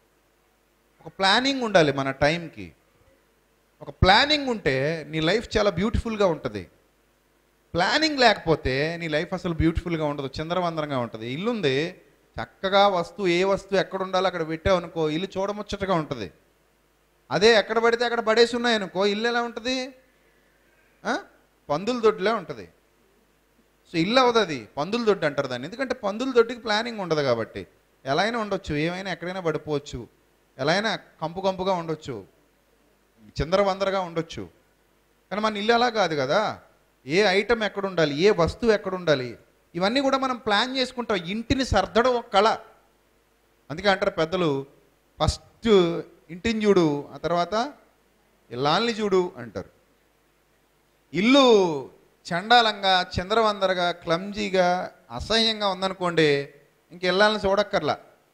ఒక ప్లానింగ్ ఉండాలి మన టైంకి ఒక ప్లానింగ్ ఉంటే నీ లైఫ్ చాలా బ్యూటిఫుల్గా ఉంటుంది ప్లానింగ్ లేకపోతే నీ లైఫ్ అసలు బ్యూటిఫుల్గా ఉండదు చంద్రవందరంగా ఉంటుంది ఇల్లు ఉంది చక్కగా వస్తువు ఏ వస్తువు ఎక్కడ ఉండాలో అక్కడ పెట్టావు అనుకో ఇల్లు చూడముచ్చటగా ఉంటుంది అదే ఎక్కడ పడితే అక్కడ పడేసి ఉన్నాయనుకో ఇల్లు ఎలా ఉంటుంది ఆ? పందుల దొడ్డిలా ఉంటుంది సో ఇల్లు అవ్వదు అది పందుల దొడ్డి అంటారు దాన్ని ఎందుకంటే పందుల దొడ్డికి ప్లానింగ్ ఉండదు కాబట్టి ఎలా అయినా ఉండొచ్చు ఏమైనా ఎక్కడైనా పడిపోవచ్చు ఎలా అయినా కంపు కంపుగా ఉండొచ్చు చిందరవందరగా ఉండొచ్చు కానీ మన ఇల్లు అలా కాదు కదా ఏ ఐటమ్ ఎక్కడ ఉండాలి ఏ వస్తువు ఎక్కడ ఉండాలి ఇవన్నీ కూడా మనం ప్లాన్ చేసుకుంటాం ఇంటిని సర్దడం ఒక కళ అందుకే అంటారు పెద్దలు ఫస్ట్ ఇంటిని చూడు ఆ తర్వాత ఇల్లాల్ని చూడు అంటారు ఇల్లు చండాలంగా చంద్రవందరగా క్లమ్జీగా అసహ్యంగా ఉందనుకోండి ఇంక ఇల్లాలని చూడక్కర్లా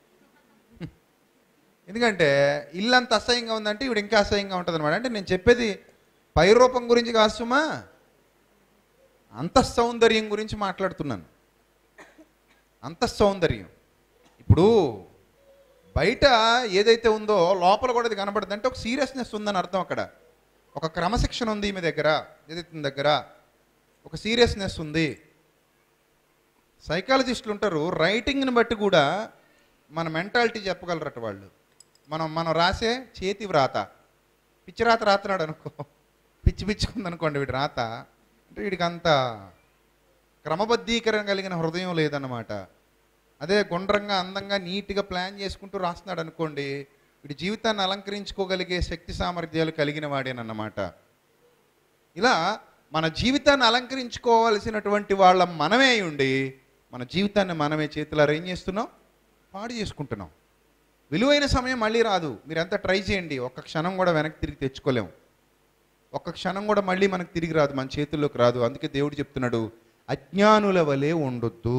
ఎందుకంటే ఇల్లు అంత అసహ్యంగా ఉందంటే ఇప్పుడు ఇంకా అసహ్యంగా ఉంటుంది అనమాట అంటే నేను చెప్పేది పై రూపం గురించి కాదు సుమా అంత సౌందర్యం గురించి మాట్లాడుతున్నాను అంత సౌందర్యం ఇప్పుడు బయట ఏదైతే ఉందో లోపల కూడా అది కనబడుతుంది అంటే ఒక సీరియస్నెస్ ఉందని అర్థం అక్కడ ఒక క్రమశిక్షణ ఉంది ఈమె దగ్గర ఏదైతే ఉంది దగ్గర ఒక సీరియస్నెస్ ఉంది సైకాలజిస్టులు ఉంటారు రైటింగ్ని బట్టి కూడా మన మెంటాలిటీ చెప్పగలరట వాళ్ళు మనం మనం రాసే చేతి వ్రాత పిచ్చి రాత రాతున్నాడు అనుకో పిచ్చి పిచ్చుకుంది అనుకోండి వీడి రాత అంటే వీడికి అంత క్రమబద్ధీకరణ కలిగిన హృదయం లేదన్నమాట అదే గుండ్రంగా అందంగా నీట్గా ప్లాన్ చేసుకుంటూ రాస్తున్నాడు అనుకోండి వీడి జీవితాన్ని అలంకరించుకోగలిగే శక్తి సామర్థ్యాలు కలిగిన వాడేనన్నమాట ఇలా మన జీవితాన్ని అలంకరించుకోవాల్సినటువంటి వాళ్ళ మనమే అయి ఉండి మన జీవితాన్ని మనమే చేతులారా ఏం చేస్తున్నాం పాడు చేసుకుంటున్నాం విలువైన సమయం మళ్ళీ రాదు మీరు ఎంత ట్రై చేయండి ఒక్క క్షణం కూడా వెనక్కి తిరిగి తెచ్చుకోలేము ఒక్క క్షణం కూడా మళ్ళీ మనకు తిరిగి రాదు మన చేతుల్లోకి రాదు అందుకే దేవుడు చెప్తున్నాడు అజ్ఞానుల వలె ఉండొద్దు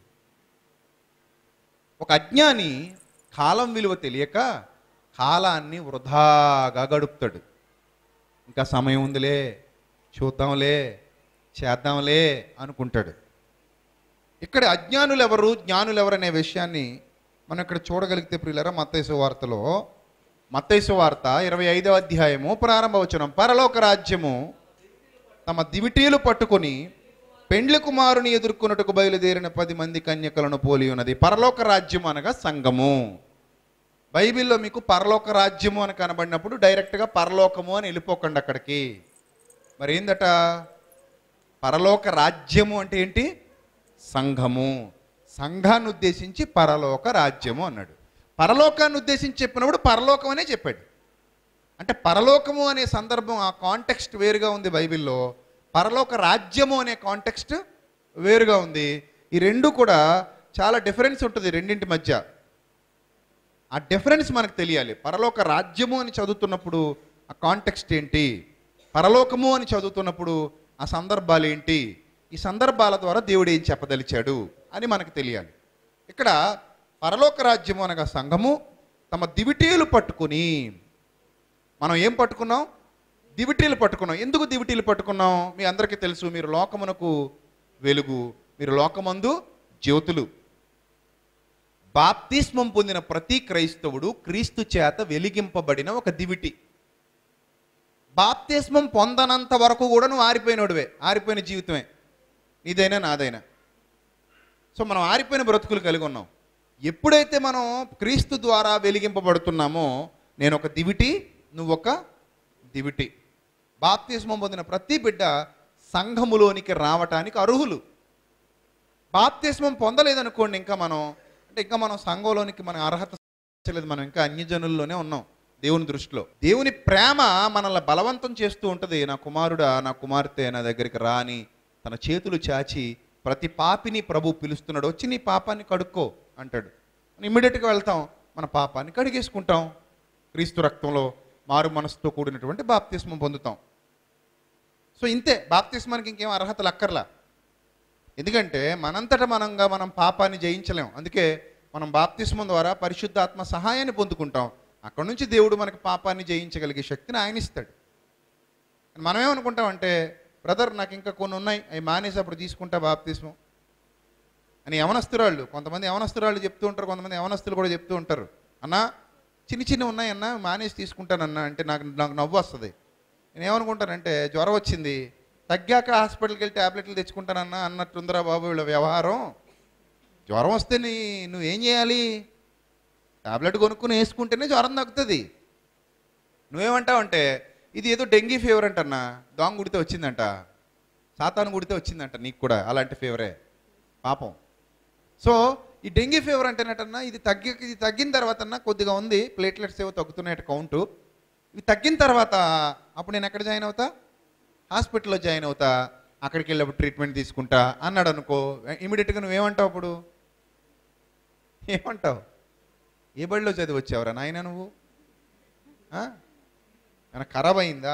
ఒక అజ్ఞాని కాలం విలువ తెలియక కాలాన్ని వృధాగా గడుపుతాడు ఇంకా సమయం ఉందిలే చూద్దాంలే చేద్దాంలే అనుకుంటాడు ఇక్కడ అజ్ఞానులు ఎవరు జ్ఞానులు ఎవరు అనే విషయాన్ని మనం ఇక్కడ చూడగలిగితే ప్రియులరా మత్తైసు వార్తలో మత్తైసు వార్త ఇరవై ఐదవ అధ్యాయము ప్రారంభ వచనం పరలోక రాజ్యము తమ దివిటీలు పట్టుకొని పెండ్లి కుమారుని ఎదుర్కొన్నట్టుకు బయలుదేరిన పది మంది కన్యకలను పోలి ఉన్నది పరలోక రాజ్యం అనగా సంఘము బైబిల్లో మీకు పరలోక రాజ్యము అని కనబడినప్పుడు డైరెక్ట్గా పరలోకము అని వెళ్ళిపోకండి అక్కడికి మరి ఏందట పరలోక రాజ్యము అంటే ఏంటి సంఘము సంఘాన్ని ఉద్దేశించి పరలోక రాజ్యము అన్నాడు పరలోకాన్ని ఉద్దేశించి చెప్పినప్పుడు పరలోకం అనే చెప్పాడు అంటే పరలోకము అనే సందర్భం ఆ కాంటెక్స్ట్ వేరుగా ఉంది బైబిల్లో పరలోక రాజ్యము అనే కాంటెక్స్ట్ వేరుగా ఉంది ఈ రెండు కూడా చాలా డిఫరెన్స్ ఉంటుంది రెండింటి మధ్య ఆ డిఫరెన్స్ మనకు తెలియాలి పరలోక రాజ్యము అని చదువుతున్నప్పుడు ఆ కాంటెక్స్ట్ ఏంటి పరలోకము అని చదువుతున్నప్పుడు ఆ సందర్భాలు ఏంటి ఈ సందర్భాల ద్వారా దేవుడు ఏం చెప్పదలిచాడు అని మనకు తెలియాలి ఇక్కడ పరలోక రాజ్యము అనగా సంఘము తమ దివిటీలు పట్టుకుని మనం ఏం పట్టుకున్నాం దివిటీలు పట్టుకున్నాం ఎందుకు దివిటీలు పట్టుకున్నాం మీ అందరికీ తెలుసు మీరు లోకమునకు వెలుగు మీరు లోకమందు జ్యోతులు బాప్తిస్మం పొందిన ప్రతి క్రైస్తవుడు క్రీస్తు చేత వెలిగింపబడిన ఒక దివిటి బాప్తిస్మం పొందనంత వరకు కూడా నువ్వు ఆరిపోయినోడువే ఆరిపోయిన జీవితమే నీదైనా నాదైనా సో మనం ఆరిపోయిన బ్రతుకులు కలిగి ఉన్నాం ఎప్పుడైతే మనం క్రీస్తు ద్వారా వెలిగింపబడుతున్నామో నేను ఒక దివిటి నువ్వు ఒక దివిటి బాప్తిస్మం పొందిన ప్రతి బిడ్డ సంఘములోనికి రావటానికి అర్హులు బాప్తిస్మం పొందలేదనుకోండి ఇంకా మనం అంటే ఇంకా మనం సంఘంలోనికి మన అర్హత లేదు మనం ఇంకా అన్యజనుల్లోనే ఉన్నాం దేవుని దృష్టిలో దేవుని ప్రేమ మనల్ని బలవంతం చేస్తూ ఉంటుంది నా కుమారుడా నా కుమార్తె నా దగ్గరికి రా అని తన చేతులు చాచి ప్రతి పాపిని ప్రభు పిలుస్తున్నాడు వచ్చి నీ పాపాన్ని కడుక్కో అంటాడు ఇమ్మీడియట్గా వెళ్తాం మన పాపాన్ని కడిగేసుకుంటాం క్రీస్తు రక్తంలో మారు మనసుతో కూడినటువంటి బాప్తిస్మం పొందుతాం సో ఇంతే బాప్తిస్మానికి ఇంకేం అర్హతలు అక్కర్లా ఎందుకంటే మనంతట మనంగా మనం పాపాన్ని జయించలేం అందుకే మనం బాప్తిస్మం ద్వారా పరిశుద్ధాత్మ సహాయాన్ని పొందుకుంటాం అక్కడ నుంచి దేవుడు మనకి పాపాన్ని జయించగలిగే శక్తిని ఆయన ఇస్తాడు మనం ఏమనుకుంటామంటే బ్రదర్ నాకు ఇంకా కొన్ని ఉన్నాయి అవి మానేసి అప్పుడు తీసుకుంటా బాప్తిస్మం అని యవనస్తురాళ్ళు కొంతమంది యవనస్తురాళ్ళు చెప్తూ ఉంటారు కొంతమంది యవనస్తులు కూడా చెప్తూ ఉంటారు అన్నా చిన్న చిన్న ఉన్నాయన్నా మానేసి తీసుకుంటానన్నా అంటే నాకు నాకు నవ్వు వస్తుంది నేను ఏమనుకుంటానంటే జ్వరం వచ్చింది తగ్గాక హాస్పిటల్కి వెళ్ళి ట్యాబ్లెట్లు తెచ్చుకుంటానన్నా అన్నట్టుందిరా బాబు వీళ్ళ వ్యవహారం జ్వరం వస్తే నీ నువ్వేం చేయాలి టాబ్లెట్ కొనుక్కుని వేసుకుంటేనే జ్వరం తగ్గుతుంది నువ్వేమంటావు అంటే ఇది ఏదో డెంగీ ఫీవర్ అంటన్నా దోంగ కుడితే వచ్చిందంట సాతాను కుడితే వచ్చిందంట నీకు కూడా అలాంటి ఫీవరే పాపం సో ఈ డెంగీ ఫీవర్ అంటేనటన్నా ఇది తగ్గి ఇది తగ్గిన తర్వాత కొద్దిగా ఉంది ప్లేట్లెట్స్ ఏవో తగ్గుతున్నాయట కౌంటు ఇవి తగ్గిన తర్వాత అప్పుడు నేను ఎక్కడ జాయిన్ అవుతా హాస్పిటల్లో జాయిన్ అవుతా అక్కడికి వెళ్ళినప్పుడు ట్రీట్మెంట్ తీసుకుంటా అన్నాడు అనుకో ఇమీడియట్గా నువ్వేమంటావు అప్పుడు ఏమంటావు ఏ బడిలో చదివి వచ్చావురా నాయన నువ్వు ఆ? ఏమైనా ఖరాబ్ అయిందా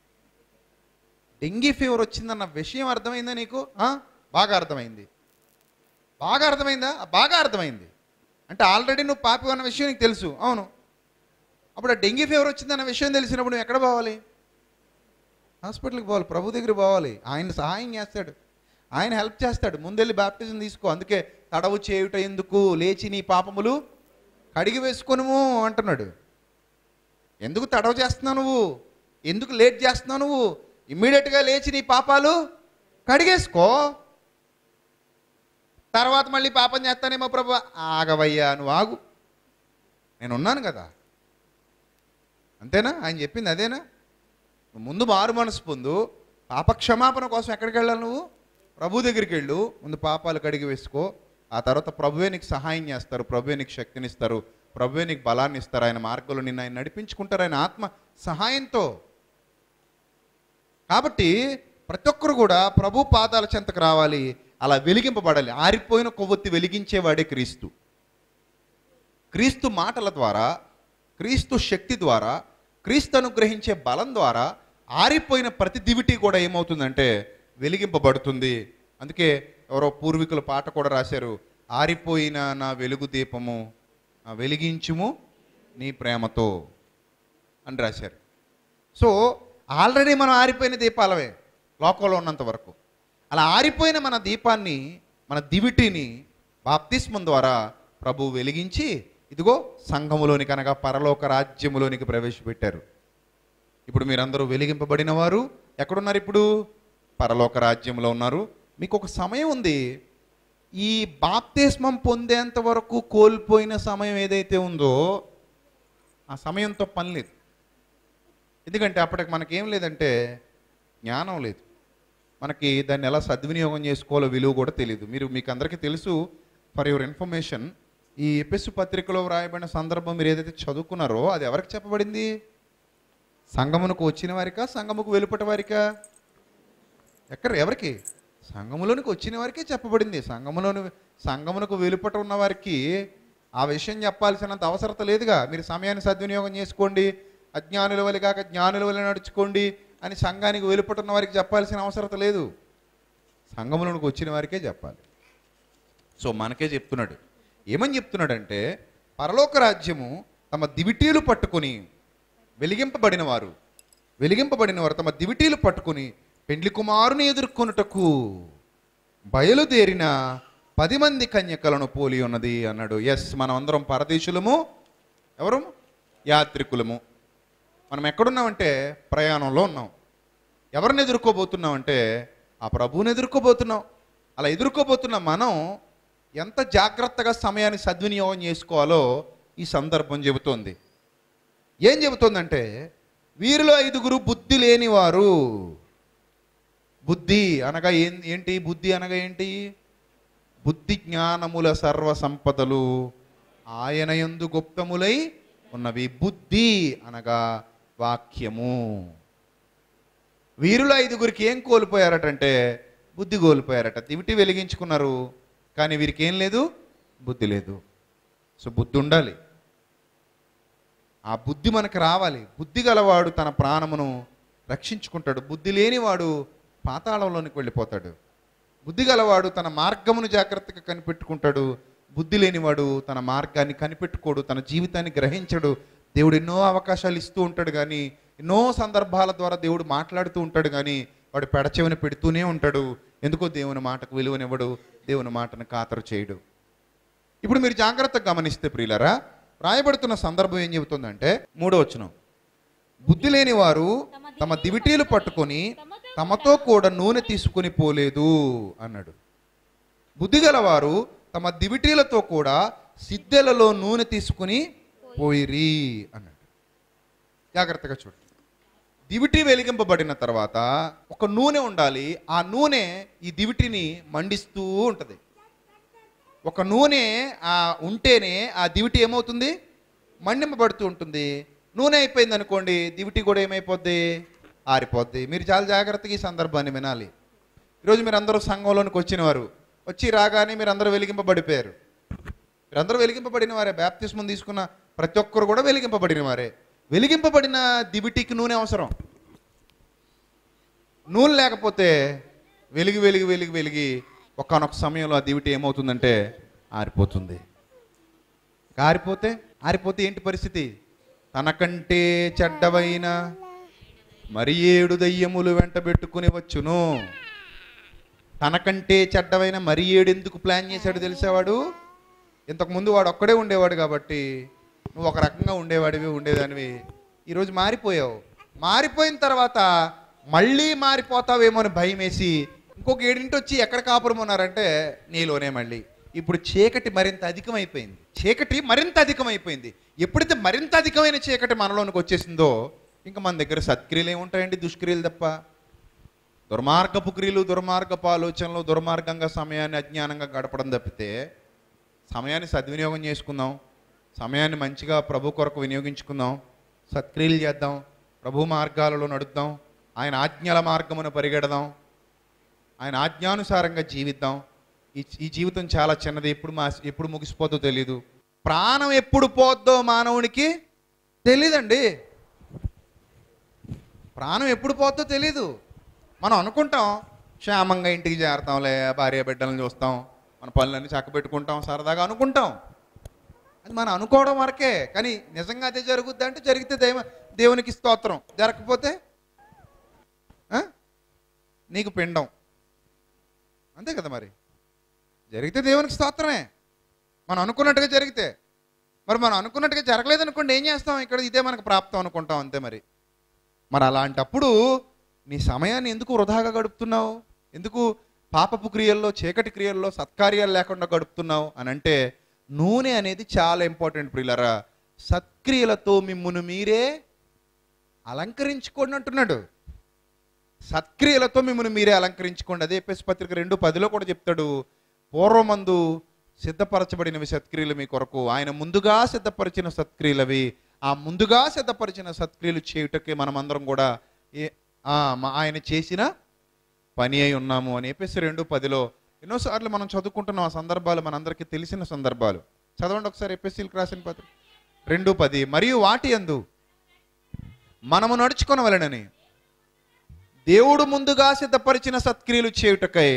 డెంగీ ఫీవర్ వచ్చిందన్న విషయం అర్థమైందా నీకు ఆ? బాగా అర్థమైంది బాగా అర్థమైందా ఆ, బాగా అర్థమైంది అంటే ఆల్రెడీ నువ్వు పాపి అన్న విషయం నీకు తెలుసు అవును అప్పుడు ఆ డెంగీ ఫీవర్ వచ్చిందన్న విషయం తెలిసినప్పుడు నువ్వు ఎక్కడ పోవాలి హాస్పిటల్కి పోవాలి ప్రభు దగ్గర పోవాలి ఆయన సహాయం చేస్తాడు ఆయన హెల్ప్ చేస్తాడు ముందెళ్ళి బాప్టిజం తీసుకో అందుకే తడవు చేయుట ఎందుకు లేచి నీ పాపములు కడిగి వేసుకొనుము అంటున్నాడు ఎందుకు తడవ చేస్తున్నావు నువ్వు ఎందుకు లేట్ చేస్తున్నావు నువ్వు ఇమ్మీడియట్గా లేచి నీ పాపాలు కడిగేసుకో తర్వాత మళ్ళీ పాపం చేస్తానేమో ప్రభు ఆగవయ్యా నువ్వు ఆగు నేను ఉన్నాను కదా అంతేనా ఆయన చెప్పింది అదేనా నువ్వు ముందు మారు మనసు పొందు పాప క్షమాపణ కోసం ఎక్కడికి వెళ్ళాలి నువ్వు ప్రభు దగ్గరికి వెళ్ళు ముందు పాపాలు కడిగి వేసుకో ఆ తర్వాత ప్రభువే నీకు సహాయం చేస్తారు ప్రభువే నీకు శక్తినిస్తారు ప్రభువే నీకు బలాన్ని ఇస్తారు ఆయన మార్గంలో నిన్ను ఆయన నడిపించుకుంటారు ఆయన ఆత్మ సహాయంతో కాబట్టి ప్రతి ఒక్కరు కూడా ప్రభు పాదాల చెంతకు రావాలి అలా వెలిగింపబడాలి ఆరిపోయిన కొవ్వొత్తి వెలిగించేవాడే క్రీస్తు క్రీస్తు మాటల ద్వారా క్రీస్తు శక్తి ద్వారా క్రీస్తు అనుగ్రహించే బలం ద్వారా ఆరిపోయిన ప్రతి దివిటి కూడా ఏమవుతుందంటే వెలిగింపబడుతుంది అందుకే ఎవరో పూర్వీకుల పాట కూడా రాశారు ఆరిపోయిన నా వెలుగు దీపము ఆ వెలిగించుము నీ ప్రేమతో అని రాశారు సో ఆల్రెడీ మనం ఆరిపోయిన దీపాలవే లోకంలో ఉన్నంత వరకు అలా ఆరిపోయిన మన దీపాన్ని మన దివిటిని బాప్తిస్మం ద్వారా ప్రభు వెలిగించి ఇదిగో సంఘములోనికి అనగా పరలోక రాజ్యములోనికి ప్రవేశపెట్టారు ఇప్పుడు మీరందరూ వెలిగింపబడిన వారు ఎక్కడున్నారు ఇప్పుడు పరలోక రాజ్యంలో ఉన్నారు మీకు ఒక సమయం ఉంది ఈ బాప్తిస్మం పొందేంత వరకు కోల్పోయిన సమయం ఏదైతే ఉందో ఆ సమయంతో పని లేదు ఎందుకంటే అప్పటికి మనకేం లేదంటే జ్ఞానం లేదు మనకి దాన్ని ఎలా సద్వినియోగం చేసుకోవాలో విలువ కూడా తెలియదు మీరు మీకు అందరికీ తెలుసు ఫర్ యువర్ ఇన్ఫర్మేషన్ ఈ ఎపిస్ పత్రికలో వ్రాయబడిన సందర్భం మీరు ఏదైతే చదువుకున్నారో అది ఎవరికి చెప్పబడింది సంగమునకు వచ్చిన వారికా సంగముకు వెలుపట వారికా ఎక్కడ ఎవరికి సంఘములోనికి వచ్చిన వారికే చెప్పబడింది సంఘములోని సంఘమునకు వెలుపట ఉన్న వారికి ఆ విషయం చెప్పాల్సినంత అవసరత లేదుగా మీరు సమయాన్ని సద్వినియోగం చేసుకోండి అజ్ఞానుల వల్ల కాక జ్ఞానుల వల్ల నడుచుకోండి అని సంఘానికి వెలుపట ఉన్న వారికి చెప్పాల్సిన అవసరత లేదు సంఘములోనికి వచ్చిన వారికే చెప్పాలి సో మనకే చెప్తున్నాడు ఏమని చెప్తున్నాడంటే పరలోక రాజ్యము తమ దివిటీలు పట్టుకొని వెలిగింపబడిన వారు వెలిగింపబడిన వారు తమ దివిటీలు పట్టుకొని పెండ్లి కుమారుని ఎదుర్కొనుటకు బయలుదేరిన పది మంది కన్యకలను పోలి ఉన్నది అన్నాడు ఎస్ మనం అందరం పరదేశులము ఎవరు యాత్రికులము మనం ఎక్కడున్నామంటే ప్రయాణంలో ఉన్నాం ఎవరిని ఎదుర్కోబోతున్నామంటే ఆ ప్రభువుని ఎదుర్కోబోతున్నాం అలా ఎదుర్కోబోతున్న మనం ఎంత జాగ్రత్తగా సమయాన్ని సద్వినియోగం చేసుకోవాలో ఈ సందర్భం చెబుతోంది ఏం చెబుతోందంటే వీరిలో ఐదుగురు బుద్ధి లేనివారు బుద్ధి అనగా ఏం ఏంటి బుద్ధి అనగా ఏంటి బుద్ధి జ్ఞానముల సర్వ సంపదలు ఆయన యందు గుప్తములై ఉన్నవి బుద్ధి అనగా వాక్యము వీరులో ఐదుగురికి ఏం కోల్పోయారటంటే బుద్ధి కోల్పోయారట దివిటి వెలిగించుకున్నారు కానీ వీరికి ఏం లేదు బుద్ధి లేదు సో బుద్ధి ఉండాలి ఆ బుద్ధి మనకు రావాలి బుద్ధి గలవాడు తన ప్రాణమును రక్షించుకుంటాడు బుద్ధి లేనివాడు పాతాళంలోనికి వెళ్ళిపోతాడు బుద్ధి గలవాడు తన మార్గమును జాగ్రత్తగా కనిపెట్టుకుంటాడు బుద్ధి లేనివాడు తన మార్గాన్ని కనిపెట్టుకోడు తన జీవితాన్ని గ్రహించడు దేవుడు ఎన్నో అవకాశాలు ఇస్తూ ఉంటాడు కానీ ఎన్నో సందర్భాల ద్వారా దేవుడు మాట్లాడుతూ ఉంటాడు కానీ వాడు పెడచెవిని పెడుతూనే ఉంటాడు ఎందుకో దేవుని మాటకు విలువనివ్వడు దేవుని మాటను ఖాతరు చేయడు ఇప్పుడు మీరు జాగ్రత్తగా గమనిస్తే ప్రియులరా రాయబడుతున్న సందర్భం ఏం చెబుతుందంటే మూడో వచనం బుద్ధి లేని వారు తమ దివిటీలు పట్టుకొని తమతో కూడా నూనె తీసుకుని పోలేదు అన్నాడు బుద్ధి గలవారు తమ దివిటీలతో కూడా సిద్ధెలలో నూనె తీసుకుని పోయిరి అన్నాడు జాగ్రత్తగా చూడండి దివిటి వెలిగింపబడిన తర్వాత ఒక నూనె ఉండాలి ఆ నూనె ఈ దివిటిని మండిస్తూ ఉంటుంది ఒక నూనె ఆ ఉంటేనే ఆ దివిటి ఏమవుతుంది మండింపబడుతూ ఉంటుంది నూనె అయిపోయింది అనుకోండి దివిటి కూడా ఏమైపోద్ది ఆరిపోద్ది మీరు చాలా జాగ్రత్తగా ఈ సందర్భాన్ని వినాలి ఈరోజు మీరు అందరూ సంఘంలోనికి వచ్చినవారు వచ్చి రాగానే మీరు అందరూ వెలిగింపబడిపోయారు మీరందరూ వెలిగింపబడిన వారే బ్యాప్తిస్మం తీసుకున్న ప్రతి ఒక్కరు కూడా వెలిగింపబడిన వారే వెలిగింపబడిన దివిటికి నూనె అవసరం నూనె లేకపోతే వెలిగి వెలిగి వెలిగి వెలిగి ఒకానొక సమయంలో ఆ దివిటి ఏమవుతుందంటే ఆరిపోతుంది ఆరిపోతే ఆరిపోతే ఏంటి పరిస్థితి తనకంటే చెడ్డవైన మరి ఏడు దయ్యములు వెంట పెట్టుకుని వచ్చును తనకంటే చెడ్డవైన మరి ఏడు ఎందుకు ప్లాన్ చేశాడు తెలిసేవాడు ఇంతకుముందు వాడు ఒక్కడే ఉండేవాడు కాబట్టి నువ్వు ఒక రకంగా ఉండేవాడివి ఉండేదానివి ఈరోజు మారిపోయావు మారిపోయిన తర్వాత మళ్ళీ మారిపోతావేమో అని భయం వేసి ఇంకొక ఏడింటి వచ్చి ఎక్కడ కాపురం ఉన్నారంటే నీలోనే మళ్ళీ ఇప్పుడు చీకటి మరింత అధికమైపోయింది చీకటి మరింత అధికమైపోయింది ఎప్పుడైతే మరింత అధికమైన చీకటి మనలోనికి వచ్చేసిందో ఇంకా మన దగ్గర సత్క్రియలు ఏముంటాయండి దుష్క్రియలు తప్ప దుర్మార్గపు క్రియలు దుర్మార్గపు ఆలోచనలు దుర్మార్గంగా సమయాన్ని అజ్ఞానంగా గడపడం తప్పితే సమయాన్ని సద్వినియోగం చేసుకుందాం సమయాన్ని మంచిగా ప్రభు కొరకు వినియోగించుకుందాం సత్క్రియలు చేద్దాం ప్రభు మార్గాలలో నడుద్దాం ఆయన ఆజ్ఞల మార్గమును పరిగెడదాం ఆయన ఆజ్ఞానుసారంగా జీవిద్దాం ఈ ఈ జీవితం చాలా చిన్నది ఎప్పుడు మా ఎప్పుడు ముగిసిపోతుందో తెలియదు ప్రాణం ఎప్పుడు పోద్దో మానవునికి తెలీదండి ప్రాణం ఎప్పుడు పోద్దో తెలీదు మనం అనుకుంటాం క్షేమంగా ఇంటికి చేరతాంలే భార్య బిడ్డలను చూస్తాం మన పనులన్నీ చక్కబెట్టుకుంటాం సరదాగా అనుకుంటాం అది మనం అనుకోవడం వరకే కానీ నిజంగా అదే జరుగుద్ది అంటే జరిగితే దేవ దేవునికి స్తోత్రం జరగకపోతే ఆ? నీకు పిండం అంతే కదా మరి జరిగితే దేవునికి స్తోత్రమే మనం అనుకున్నట్టుగా జరిగితే మరి మనం అనుకున్నట్టుగా జరగలేదు అనుకోండి ఏం చేస్తాం ఇక్కడ ఇదే మనకు ప్రాప్తం అనుకుంటాం అంతే మరి మరి అలాంటప్పుడు నీ సమయాన్ని ఎందుకు వృధాగా గడుపుతున్నావు ఎందుకు పాపపు క్రియల్లో చీకటి క్రియల్లో సత్కార్యాలు లేకుండా గడుపుతున్నావు అని అంటే నూనె అనేది చాలా ఇంపార్టెంట్ ప్రియులరా సత్క్రియలతో మిమ్మును మీరే అలంకరించుకోండి అంటున్నాడు సత్క్రియలతో మిమ్మల్ని మీరే అలంకరించుకోండి అదే ఎపిఎస్ పత్రిక రెండు పదిలో కూడా చెప్తాడు పూర్వమందు సిద్ధపరచబడినవి సత్క్రియలు మీ కొరకు ఆయన ముందుగా సిద్ధపరిచిన సత్క్రియలవి ఆ ముందుగా సిద్ధపరిచిన సత్క్రియలు చేయుటకే మనమందరం కూడా ఏ ఆ, మా- ఆయన చేసిన పని అయి ఉన్నాము అని ఎపిఎస్ రెండు పదిలో ఎన్నోసార్లు మనం చదువుకుంటున్న ఆ సందర్భాలు మనందరికీ తెలిసిన సందర్భాలు చదవండి ఒకసారి ఎపిఎస్సీలకు రాసిన పత్రిక రెండు పది మరియు వాటి యందు మనము నడుచుకొనవలెనని దేవుడు ముందుగా సిద్ధపరిచిన సత్క్రియలు చేయుటకై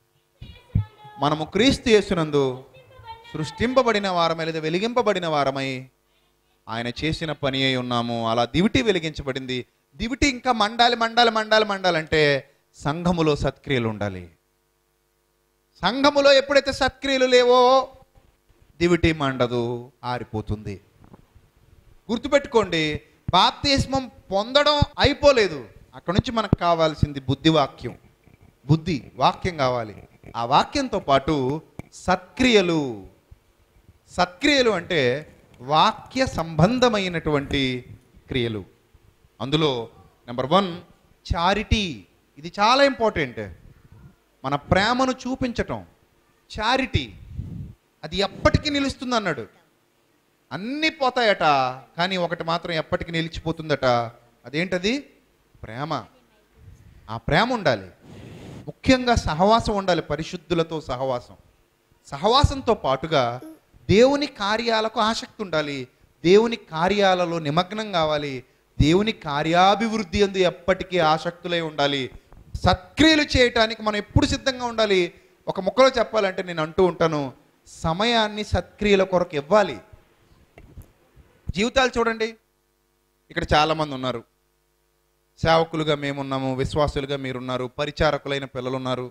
మనము క్రీస్తు యేసునందు సృష్టింపబడిన వారమై లేదా వెలిగింపబడిన వారమై ఆయన చేసిన పని అయి ఉన్నాము అలా దివిటి వెలిగించబడింది దివిటి ఇంకా మండాలి మండాలి మండాలి మండాలంటే సంఘములో సత్క్రియలు ఉండాలి సంఘములో ఎప్పుడైతే సత్క్రియలు లేవో దివిటి మండదు ఆరిపోతుంది గుర్తుపెట్టుకోండి బాప్తిస్మం పొందడం అయిపోలేదు అక్కడ నుంచి మనకు కావాల్సింది బుద్ధి వాక్యం బుద్ధి వాక్యం కావాలి ఆ వాక్యంతో పాటు సత్క్రియలు సత్క్రియలు అంటే వాక్య సంబంధమైనటువంటి క్రియలు అందులో నెంబర్ వన్ చారిటీ ఇది చాలా ఇంపార్టెంట్ మన ప్రేమను చూపించటం చారిటీ అది ఎప్పటికీ నిలుస్తుంది అన్నాడు అన్నీ పోతాయట కానీ ఒకటి మాత్రం ఎప్పటికీ నిలిచిపోతుందట అదేంటది ప్రేమ ఆ ప్రేమ ఉండాలి ముఖ్యంగా సహవాసం ఉండాలి పరిశుద్ధులతో సహవాసం సహవాసంతో పాటుగా దేవుని కార్యాలకు ఆసక్తి ఉండాలి దేవుని కార్యాలలో నిమగ్నం కావాలి దేవుని కార్యాభివృద్ధి అందు ఎప్పటికీ ఆసక్తులై ఉండాలి సత్క్రియలు చేయటానికి మనం ఎప్పుడు సిద్ధంగా ఉండాలి ఒక ముక్కలో చెప్పాలంటే నేను అంటూ ఉంటాను సమయాన్ని సత్క్రియల కొరకు ఇవ్వాలి జీవితాలు చూడండి ఇక్కడ చాలామంది ఉన్నారు సేవకులుగా మేమున్నాము విశ్వాసులుగా మీరున్నారు పరిచారకులైన పిల్లలున్నారు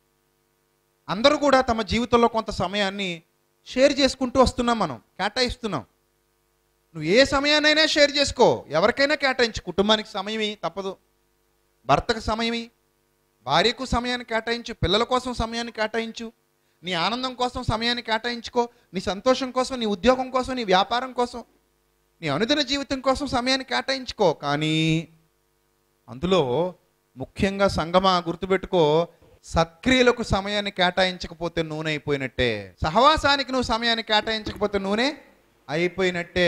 అందరూ కూడా తమ జీవితంలో కొంత సమయాన్ని షేర్ చేసుకుంటూ వస్తున్నాం మనం కేటాయిస్తున్నాం నువ్వు ఏ సమయాన్నైనా షేర్ చేసుకో ఎవరికైనా కేటాయించు కుటుంబానికి సమయమి తప్పదు భర్తకు సమయమి భార్యకు సమయాన్ని కేటాయించు పిల్లల కోసం సమయాన్ని కేటాయించు నీ ఆనందం కోసం సమయాన్ని కేటాయించుకో నీ సంతోషం కోసం నీ ఉద్యోగం కోసం నీ వ్యాపారం కోసం నీ అనుదిన జీవితం కోసం సమయాన్ని కేటాయించుకో కానీ అందులో ముఖ్యంగా సంగమా గుర్తుపెట్టుకో సత్క్రియలకు సమయాన్ని కేటాయించకపోతే నూనె అయిపోయినట్టే సహవాసానికి నువ్వు సమయాన్ని కేటాయించకపోతే నూనె అయిపోయినట్టే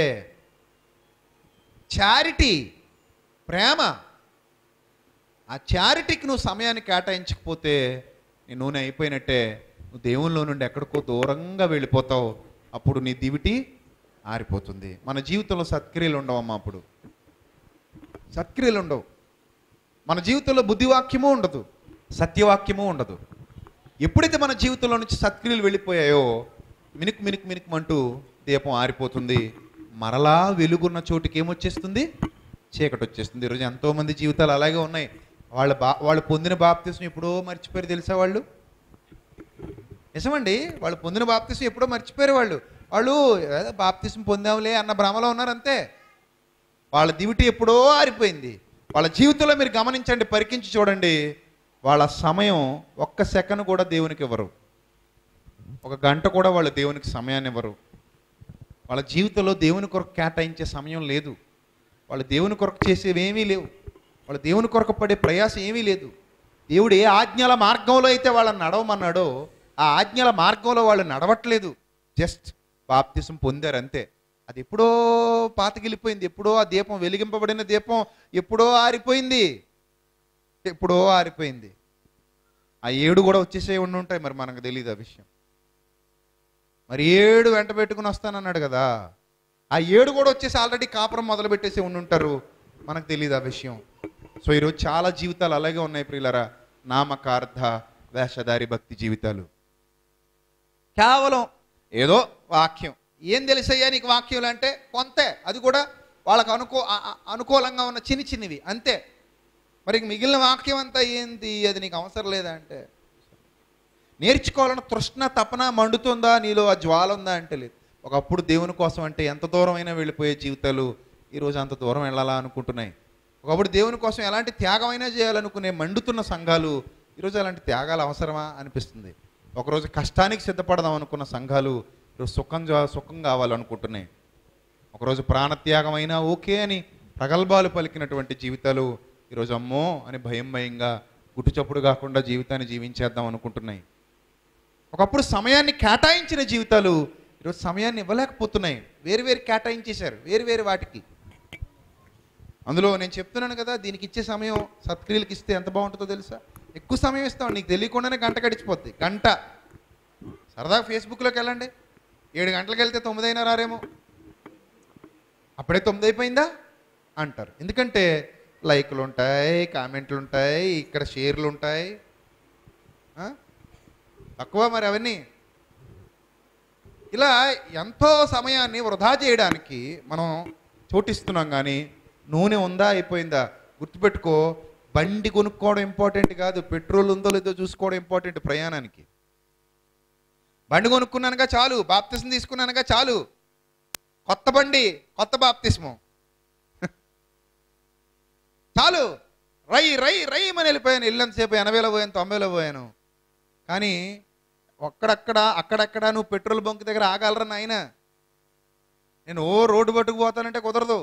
చారిటీ ప్రేమ ఆ చారిటీకి నువ్వు సమయాన్ని కేటాయించకపోతే నీ నూనె అయిపోయినట్టే నువ్వు దేవునిలో నుండి ఎక్కడికో దూరంగా వెళ్ళిపోతావు అప్పుడు నీ దివిటి ఆరిపోతుంది మన జీవితంలో సత్క్రియలు ఉండవమ్మా అప్పుడు సత్క్రియలు ఉండవు మన జీవితంలో బుద్ధివాక్యము ఉండదు సత్యవాక్యము ఉండదు ఎప్పుడైతే మన జీవితంలో నుంచి సత్క్రియలు వెళ్ళిపోయాయో మినుక్ మినుక్ మినుక్మంటూ దీపం ఆరిపోతుంది మరలా వెలుగున్న చోటుకి ఏమొచ్చేస్తుంది చీకటి వచ్చేస్తుంది ఈరోజు ఎంతోమంది జీవితాలు అలాగే ఉన్నాయి వాళ్ళ బా వాళ్ళు పొందిన బాప్తిసం ఎప్పుడో మర్చిపోయారు తెలుసా వాళ్ళు నిజమండి వాళ్ళు పొందిన బాప్తిసం ఎప్పుడో మర్చిపోయారు వాళ్ళు వాళ్ళు ఏదో బాప్తిసం పొందాంలే అన్న భ్రమలో ఉన్నారు అంతే వాళ్ళ దివిటి ఎప్పుడో ఆరిపోయింది వాళ్ళ జీవితంలో మీరు గమనించండి పరికించి చూడండి వాళ్ళ సమయం ఒక్క సెకండ్ కూడా దేవునికి ఇవ్వరు ఒక గంట కూడా వాళ్ళు దేవునికి సమయాన్ని ఇవ్వరు వాళ్ళ జీవితంలో దేవుని కొరకు కేటాయించే సమయం లేదు వాళ్ళు దేవుని కొరకు చేసేవి ఏమీ లేవు వాళ్ళు దేవుని కొరకు పడే ప్రయాసం ఏమీ లేదు దేవుడు ఏ ఆజ్ఞల మార్గంలో అయితే వాళ్ళని నడవమన్నాడో ఆ ఆజ్ఞల మార్గంలో వాళ్ళు నడవట్లేదు జస్ట్ బాప్తిసం పొందారు అంతే అది ఎప్పుడో పాతగిలిపోయింది ఎప్పుడో ఆ దీపం వెలిగింపబడిన దీపం ఎప్పుడో ఆరిపోయింది ఎప్పుడో ఆరిపోయింది ఆ ఏడు కూడా వచ్చేసే ఉండి ఉంటాయి మరి మనకు తెలియదు ఆ విషయం మరి ఏడు వెంట పెట్టుకుని వస్తానన్నాడు కదా ఆ ఏడు కూడా వచ్చేసి ఆల్రెడీ కాపురం మొదలు పెట్టేసి ఉండి ఉంటారు మనకు తెలియదు ఆ విషయం సో ఈరోజు చాలా జీవితాలు అలాగే ఉన్నాయి ప్రియులరా నామకార్థ వేషధారి భక్తి జీవితాలు కేవలం ఏదో వాక్యం ఏం తెలుసయ్యా నీకు వాక్యం అంటే కొంతే అది కూడా వాళ్ళకు అనుకూ ఆ- ఆ- అనుకూలంగా ఉన్న చిన్ని చిన్నవి అంతే మరి ఇంక మిగిలిన వాక్యం అంతా ఏంది అది నీకు అవసరం లేదా అంటే నేర్చుకోవాలని తృష్ణ తపన మండుతుందా నీలో ఆ జ్వాల ఉందా అంటే లేదు ఒకప్పుడు దేవుని కోసం అంటే ఎంత దూరం అయినా వెళ్ళిపోయే జీవితాలు ఈరోజు అంత దూరం వెళ్ళాలా అనుకుంటున్నాయి ఒకప్పుడు దేవుని కోసం ఎలాంటి త్యాగమైనా చేయాలనుకునే మండుతున్న సంఘాలు ఈరోజు అలాంటి త్యాగాలు అవసరమా అనిపిస్తుంది ఒకరోజు కష్టానికి సిద్ధపడదాం అనుకున్న సంఘాలు ఈరోజు సుఖం జా- సుఖం కావాలనుకుంటున్నాయి ఒకరోజు ప్రాణత్యాగమైనా ఓకే అని ప్రగల్భాలు పలికినటువంటి జీవితాలు ఈరోజు అమ్మో అని భయం భయంగా గుట్టు చప్పుడు కాకుండా జీవితాన్ని జీవించేద్దాం అనుకుంటున్నాయి ఒకప్పుడు సమయాన్ని కేటాయించిన జీవితాలు ఈరోజు సమయాన్ని ఇవ్వలేకపోతున్నాయి వేరు వేరు కేటాయించేశారు వేరు వేరు వాటికి అందులో నేను చెప్తున్నాను కదా దీనికి ఇచ్చే సమయం సత్క్రియలకు ఇస్తే ఎంత బాగుంటుందో తెలుసా ఎక్కువ సమయం ఇస్తాం నీకు తెలియకుండానే గంట గడిచిపోద్ది గంట సరదాగా ఫేస్బుక్లోకి వెళ్ళండి ఏడు గంటలకు వెళ్తే తొమ్మిది అయినా రారేమో అప్పుడే తొమ్మిది అయిపోయిందా అంటారు ఎందుకంటే లైక్లు ఉంటాయి కామెంట్లు ఉంటాయి ఇక్కడ షేర్లు ఉంటాయి ఆ? తక్కువ మరి అవన్నీ ఇలా ఎంతో సమయాన్ని వృధా చేయడానికి మనం చోటిస్తున్నాం కానీ నూనె ఉందా అయిపోయిందా గుర్తుపెట్టుకో బండి కొనుక్కోవడం ఇంపార్టెంట్ కాదు పెట్రోల్ ఉందో లేదో చూసుకోవడం ఇంపార్టెంట్ ప్రయాణానికి బండి కొనుక్కున్నానుగా చాలు బాప్తిసం తీసుకున్నానుగా చాలు కొత్త బండి కొత్త బాప్తిస్మం చాలు రై రై రై అని వెళ్ళిపోయాను ఇల్లంతసేపు ఎనభైలో పోయాను తొంభైలో పోయాను కానీ ఒక్కడక్కడ అక్కడక్కడ నువ్వు పెట్రోల్ బంక్ దగ్గర ఆగాలరా నాయన నేను ఓ రోడ్డు పట్టుకు పోతానంటే కుదరదు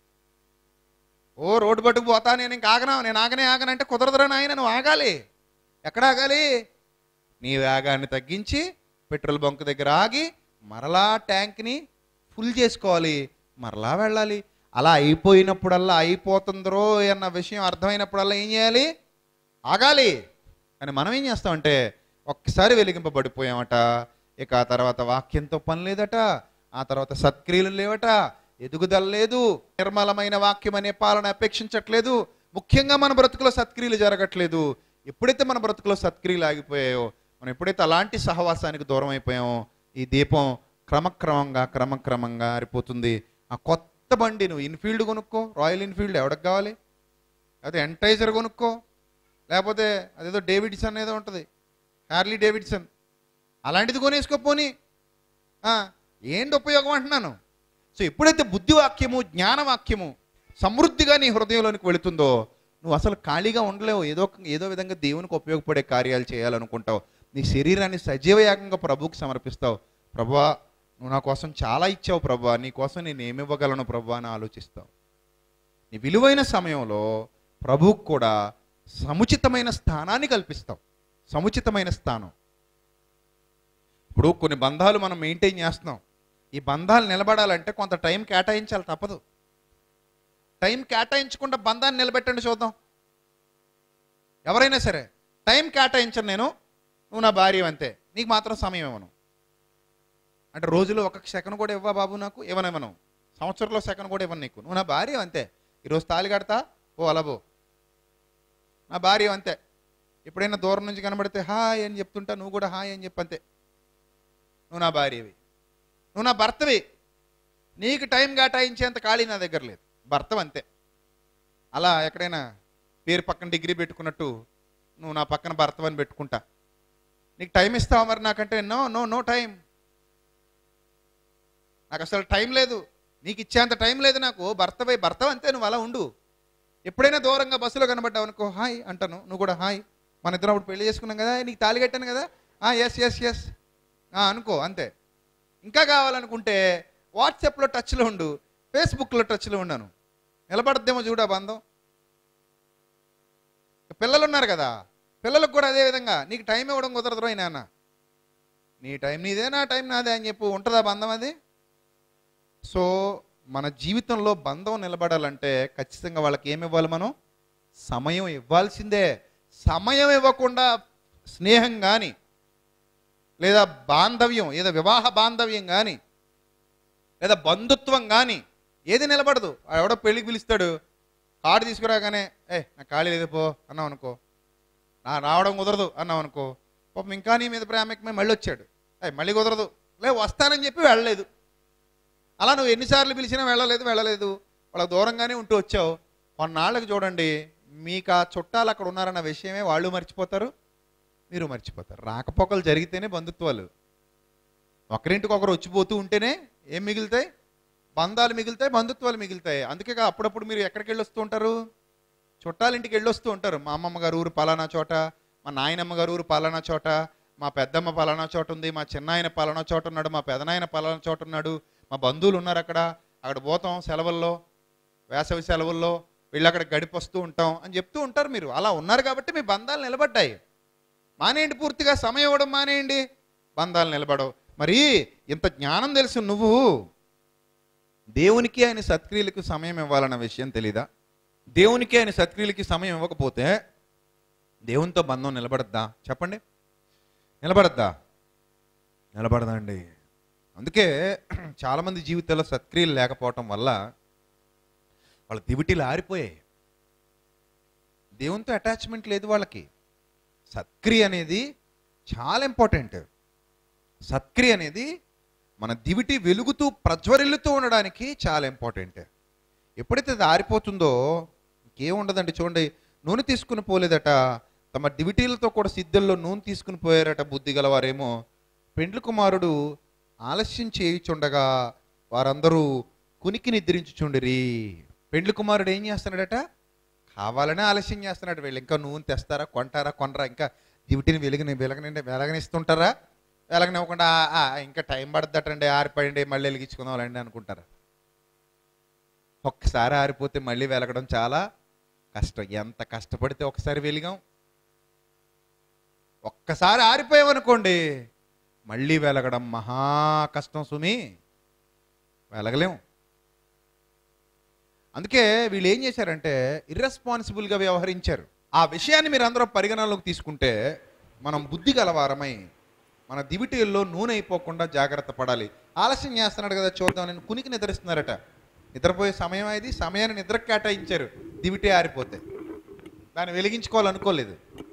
ఓ రోడ్డు పట్టుకు పోతా నేను ఇంక ఆగనా నేను ఆగనే ఆగనంటే కుదరదురా నాయన నువ్వు ఆగాలి ఎక్కడ ఆగాలి నీ వేగాన్ని తగ్గించి పెట్రోల్ బంక్ దగ్గర ఆగి మరలా ట్యాంక్ని ఫుల్ చేసుకోవాలి మరలా వెళ్ళాలి అలా అయిపోయినప్పుడల్లా అయిపోతుందరో అన్న విషయం అర్థమైనప్పుడల్లా ఏం చేయాలి ఆగాలి కానీ మనం ఏం చేస్తామంటే ఒక్కసారి వెలిగింపబడిపోయామట ఇక ఆ తర్వాత వాక్యంతో పని లేదట ఆ తర్వాత సత్క్రియలు లేవట ఎదుగుదల లేదు నిర్మలమైన వాక్యం అనే పాలన అపేక్షించట్లేదు ముఖ్యంగా మన బ్రతుకులో సత్క్రియలు జరగట్లేదు ఎప్పుడైతే మన బ్రతుకులో సత్క్రియలు ఆగిపోయాయో మనం ఎప్పుడైతే అలాంటి సహవాసానికి దూరం అయిపోయామో ఈ దీపం క్రమక్రమంగా క్రమక్రమంగా ఆరిపోతుంది ఆ కొత్త బండి నువ్వు ఇన్ఫీల్డ్ కొనుక్కో రాయల్ ఇన్ఫీల్డ్ ఎవరికి కావాలి లేకపోతే ఎంటైజర్ కొనుక్కో లేకపోతే అదేదో డేవిడ్సన్ ఏదో ఉంటుంది హార్లీ డేవిడ్సన్ అలాంటిది కొనేసుకోపోని ఆ, ఏంటి ఉపయోగం అంటున్నాను సో ఎప్పుడైతే బుద్ధివాక్యము జ్ఞానవాక్యము సమృద్ధిగా నీ హృదయంలోనికి వెళుతుందో నువ్వు అసలు ఖాళీగా ఉండలేవు ఏదో ఒక- ఏదో విధంగా దేవునికి ఉపయోగపడే కార్యాలు చేయాలనుకుంటావు నీ శరీరాన్ని సజీవయాగంగా ప్రభువుకి సమర్పిస్తావు ప్రభువా నువ్వు నా కోసం చాలా ఇచ్చావు ప్రభువా నీ కోసం నేను ఏమి ఇవ్వగలను ప్రభువా అని ఆలోచిస్తావు నీ విలువైన సమయంలో ప్రభువుకు కూడా సముచితమైన స్థానాన్ని కల్పిస్తావు సముచితమైన స్థానం ఇప్పుడు కొన్ని బంధాలు మనం మెయింటైన్ చేస్తున్నాం ఈ బంధాలు నిలబడాలంటే కొంత టైం కేటాయించాలి తప్పదు టైం కేటాయించకుండా బంధాన్ని నిలబెట్టండి చూద్దాం ఎవరైనా సరే టైం కేటాయించను నేను నువ్వు నా భార్య అంతే నీకు మాత్రం సమయం ఇవ్వను అంటే రోజులో ఒక సెకండ్ కూడా ఇవ్వా బాబు నాకు ఇవ్వనివ్వను సంవత్సరంలో సెకండ్ కూడా ఇవ్వను నీకు నువ్వు నా భార్య అంతే ఈరోజు తాళి కడతా ఓ అలాబో నా భార్య అంతే ఎప్పుడైనా దూరం నుంచి కనబడితే హాయ్ అని చెప్తుంటా నువ్వు కూడా హాయ్ అని చెప్పంతే నువ్వు నా భార్యవి నువ్వు నా భర్తవి నీకు టైం కేటాయించేంత ఖాళీ నా దగ్గర లేదు భర్తవి అంతే అలా ఎక్కడైనా పేరు పక్కన డిగ్రీ పెట్టుకున్నట్టు నువ్వు నా పక్కన భర్తవని పెట్టుకుంటా నీకు టైం ఇస్తావా మరి నాకంటే నో నో నో టైం నాకు అసలు టైం లేదు నీకు ఇచ్చేంత టైం లేదు నాకు భర్తవై భర్తవ అంతే నువ్వు అలా ఉండు ఎప్పుడైనా దూరంగా బస్సులో కనబడ్డావు అనుకో హాయ్ అంటాను నువ్వు కూడా హాయ్ మన ఇద్దరం అప్పుడు పెళ్లి చేసుకున్నాం కదా నీకు తాళి కట్టాను కదా ఎస్ ఎస్ ఎస్ అనుకో అంతే ఇంకా కావాలనుకుంటే వాట్సాప్లో టచ్లో ఉండు ఫేస్బుక్లో టచ్లో ఉన్నాను నిలబడద్దేమో చూడ బంధం పిల్లలు ఉన్నారు కదా పిల్లలకు కూడా అదే విధంగా నీకు టైం ఇవ్వడం కుదరదు రోయ్ నాన్న నీ టైం నీదే నా టైం నాదే అని చెప్పు ఉంటుందా బంధం అది సో మన జీవితంలో బంధం నిలబడాలంటే ఖచ్చితంగా వాళ్ళకి ఏమి ఇవ్వాలి మనం సమయం ఇవ్వాల్సిందే సమయం ఇవ్వకుండా స్నేహం కానీ లేదా బాంధవ్యం ఏదో వివాహ బాంధవ్యం కానీ లేదా బంధుత్వం కానీ ఏది నిలబడదు ఆ ఎవడో పెళ్ళికి పిలుస్తాడు కార్డు తీసుకురాగానే ఏ నా ఖాళీ లేదు పో అన్నావు అనుకో నా రావడం కుదరదు అన్నావు అనుకో పాపం ఇంకా నీ మీద ప్రేమకమే మళ్ళీ వచ్చాడు ఏ మళ్ళీ కుదరదు లే వస్తానని చెప్పి వెళ్ళలేదు అలా నువ్వు ఎన్నిసార్లు పిలిచినా వెళ్ళలేదు వెళ్ళలేదు వాళ్ళకి దూరంగానే ఉంటూ వచ్చావు కొన్నాళ్ళకి చూడండి మీకు ఆ చుట్టాలు అక్కడ ఉన్నారన్న విషయమే వాళ్ళు మర్చిపోతారు మీరు మర్చిపోతారు రాకపోకలు జరిగితేనే బంధుత్వాలు ఒకరింటికి ఒకరు వచ్చిపోతూ ఉంటేనే ఏం మిగులుతాయి బంధాలు మిగులుతాయి బంధుత్వాలు మిగులుతాయి అందుకే కా- అప్పుడప్పుడు మీరు ఎక్కడికి వెళ్ళి వస్తూ ఉంటారు చుట్టాలింటికి వెళ్ళి వస్తూ ఉంటారు మా అమ్మమ్మ గారు ఊరు పలానా చోట మా నాయనమ్మ గారు ఊరు పలానా చోట మా పెద్దమ్మ పలానా చోట ఉంది మా చిన్నాయన పలానా చోట ఉన్నాడు మా పెదనాయన పలానా చోట ఉన్నాడు మా బంధువులు ఉన్నారు అక్కడ అక్కడ పోతాం సెలవుల్లో వేసవి సెలవుల్లో వెళ్ళి అక్కడ గడిపొస్తూ ఉంటాం అని చెప్తూ ఉంటారు మీరు అలా ఉన్నారు కాబట్టి మీ బంధాలు నిలబడ్డాయి మానేయండి పూర్తిగా సమయం ఇవ్వడం మానేయండి బంధాలు నిలబడవు మరి ఇంత జ్ఞానం తెలుసు నువ్వు దేవునికి ఆయన సత్క్రియలకు సమయం ఇవ్వాలన్న విషయం తెలీదా దేవునికి ఆయన సత్క్రియలకి సమయం ఇవ్వకపోతే దేవునితో బంధం నిలబడద్దా చెప్పండి నిలబడద్దా నిలబడదా అండి అందుకే చాలామంది జీవితాల్లో సత్క్రియలు లేకపోవటం వల్ల వాళ్ళ దివిటీలు ఆరిపోయాయి దేవునితో అటాచ్మెంట్ లేదు వాళ్ళకి సత్క్రియ అనేది చాలా ఇంపార్టెంట్ సత్క్రియ అనేది మన దివిటి వెలుగుతూ ప్రజ్వరిల్లుతూ ఉండడానికి చాలా ఇంపార్టెంట్ ఎప్పుడైతే అది ఆరిపోతుందో ఇంకేముండదండి చూడండి నూనె తీసుకుని పోలేదట తమ దివిటీలతో కూడా సిద్ధంలో నూనె తీసుకుని పోయారట బుద్ధి గలవారేమో పెండ్లి కుమారుడు ఆలస్యం చేయుచుండగా వారందరూ కునికి నిద్రించుచుండిరి పెండ్లి కుమారుడు ఏం చేస్తున్నాడట కావాలనే ఆలస్యం చేస్తున్నాడు వీళ్ళు ఇంకా నూనె తెస్తారా కొంటారా కొనరా ఇంకా దివిటిని వెలుగుని వెలగనండి వెలగనిస్తుంటారా వెలగనివ్వకుండా "ఆ, ఆ, ఇంకా టైం పడుతుందటండి ఆరిపోయండి మళ్ళీ వెలిగించుకుందాంలేండి అనుకుంటారా ఒక్కసారి ఆరిపోతే మళ్ళీ వెలగడం చాలా కష్టం ఎంత కష్టపడితే ఒకసారి వెలిగాం ఒక్కసారి ఆరిపోయామనుకోండి మళ్ళీ వెలగడం మహా కష్టం సుమి వెలగలేం అందుకే వీళ్ళు ఏం చేశారంటే ఇర్రెస్పాన్సిబుల్గా వ్యవహరించారు ఆ విషయాన్ని మీరు అందరూ పరిగణనలోకి తీసుకుంటే మనం బుద్ధి గలవారమై మన దివిటీల్లో నూనె అయిపోకుండా జాగ్రత్త పడాలి ఆలస్యం చేస్తున్నాడు కదా చూద్దామని కునికి నిద్రిస్తున్నారట నిద్రపోయే సమయం అది సమయాన్ని నిద్ర కేటాయించారు దివిటే ఆరిపోతే దాన్ని వెలిగించుకోవాలనుకోలేదు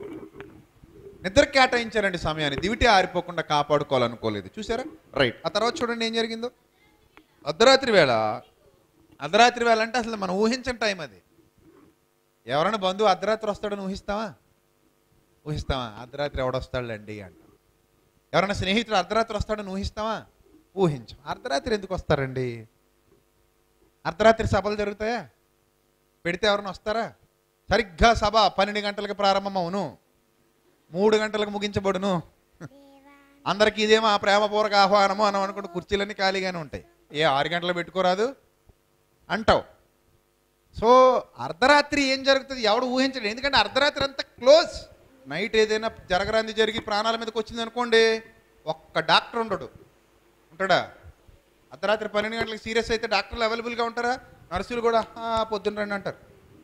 నిద్ర కేటాయించారండి సమయాన్ని దివిటే ఆరిపోకుండా కాపాడుకోవాలనుకోలేదు చూసారా రైట్ ఆ తర్వాత చూడండి ఏం జరిగిందో అర్ధరాత్రి వేళ అర్ధరాత్రి వేళ అంటే అసలు మనం ఊహించని టైం అది ఎవరైనా బంధువు అర్ధరాత్రి వస్తాడని ఊహిస్తావా ఊహిస్తావా అర్ధరాత్రి ఎవడొస్తాడులేండి అంట ఎవరైనా స్నేహితుడు అర్ధరాత్రి వస్తాడని ఊహిస్తావా ఊహించం అర్ధరాత్రి ఎందుకు వస్తారండి అర్ధరాత్రి సభలు జరుగుతాయా పెడితే ఎవరైనా వస్తారా సరిగ్గా సభ పన్నెండు గంటలకు ప్రారంభమవును మూడు గంటలకు ముగించబడును అందరికి ఇదేమో ఆ ప్రేమపూర్వక ఆహ్వానము అని అనుకుంటే కుర్చీలన్నీ ఖాళీగానే ఉంటాయి ఏ ఆరు గంటలు పెట్టుకోరాదు అంటావు సో అర్ధరాత్రి ఏం జరుగుతుంది ఎవడు ఊహించడు ఎందుకంటే అర్ధరాత్రి అంతా క్లోజ్ నైట్ ఏదైనా జరగరాంది జరిగి ప్రాణాల మీదకి వచ్చింది అనుకోండి ఒక్క డాక్టర్ ఉండడు ఉంటాడా అర్ధరాత్రి పన్నెండు గంటలకు సీరియస్ అయితే డాక్టర్లు అవైలబుల్గా ఉంటారా నర్సులు కూడా "ఆ, పొద్దున్న రండి అంటారు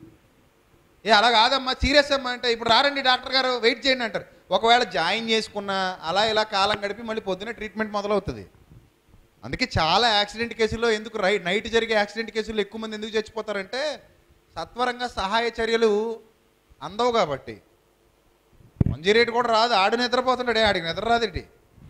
ఏ అలా కాదమ్మా సీరియస్ అమ్మా అంటే ఇప్పుడు రారండి డాక్టర్ గారు వెయిట్ చేయండి అంటారు ఒకవేళ జాయిన్ చేసుకున్నా అలా ఇలా కాలం గడిపి మళ్ళీ పొద్దున్నే ట్రీట్మెంట్ మొదలవుతుంది అందుకే చాలా యాక్సిడెంట్ కేసుల్లో ఎందుకు రై నైట్ జరిగే యాక్సిడెంట్ కేసుల్లో ఎక్కువ మంది ఎందుకు చచ్చిపోతారంటే సత్వరంగా సహాయ చర్యలు అందవు కాబట్టి మంజీరేటు కూడా రాదు ఆడు నిద్రపోతుంటాడే ఆడికి నిద్ర రాదేంటి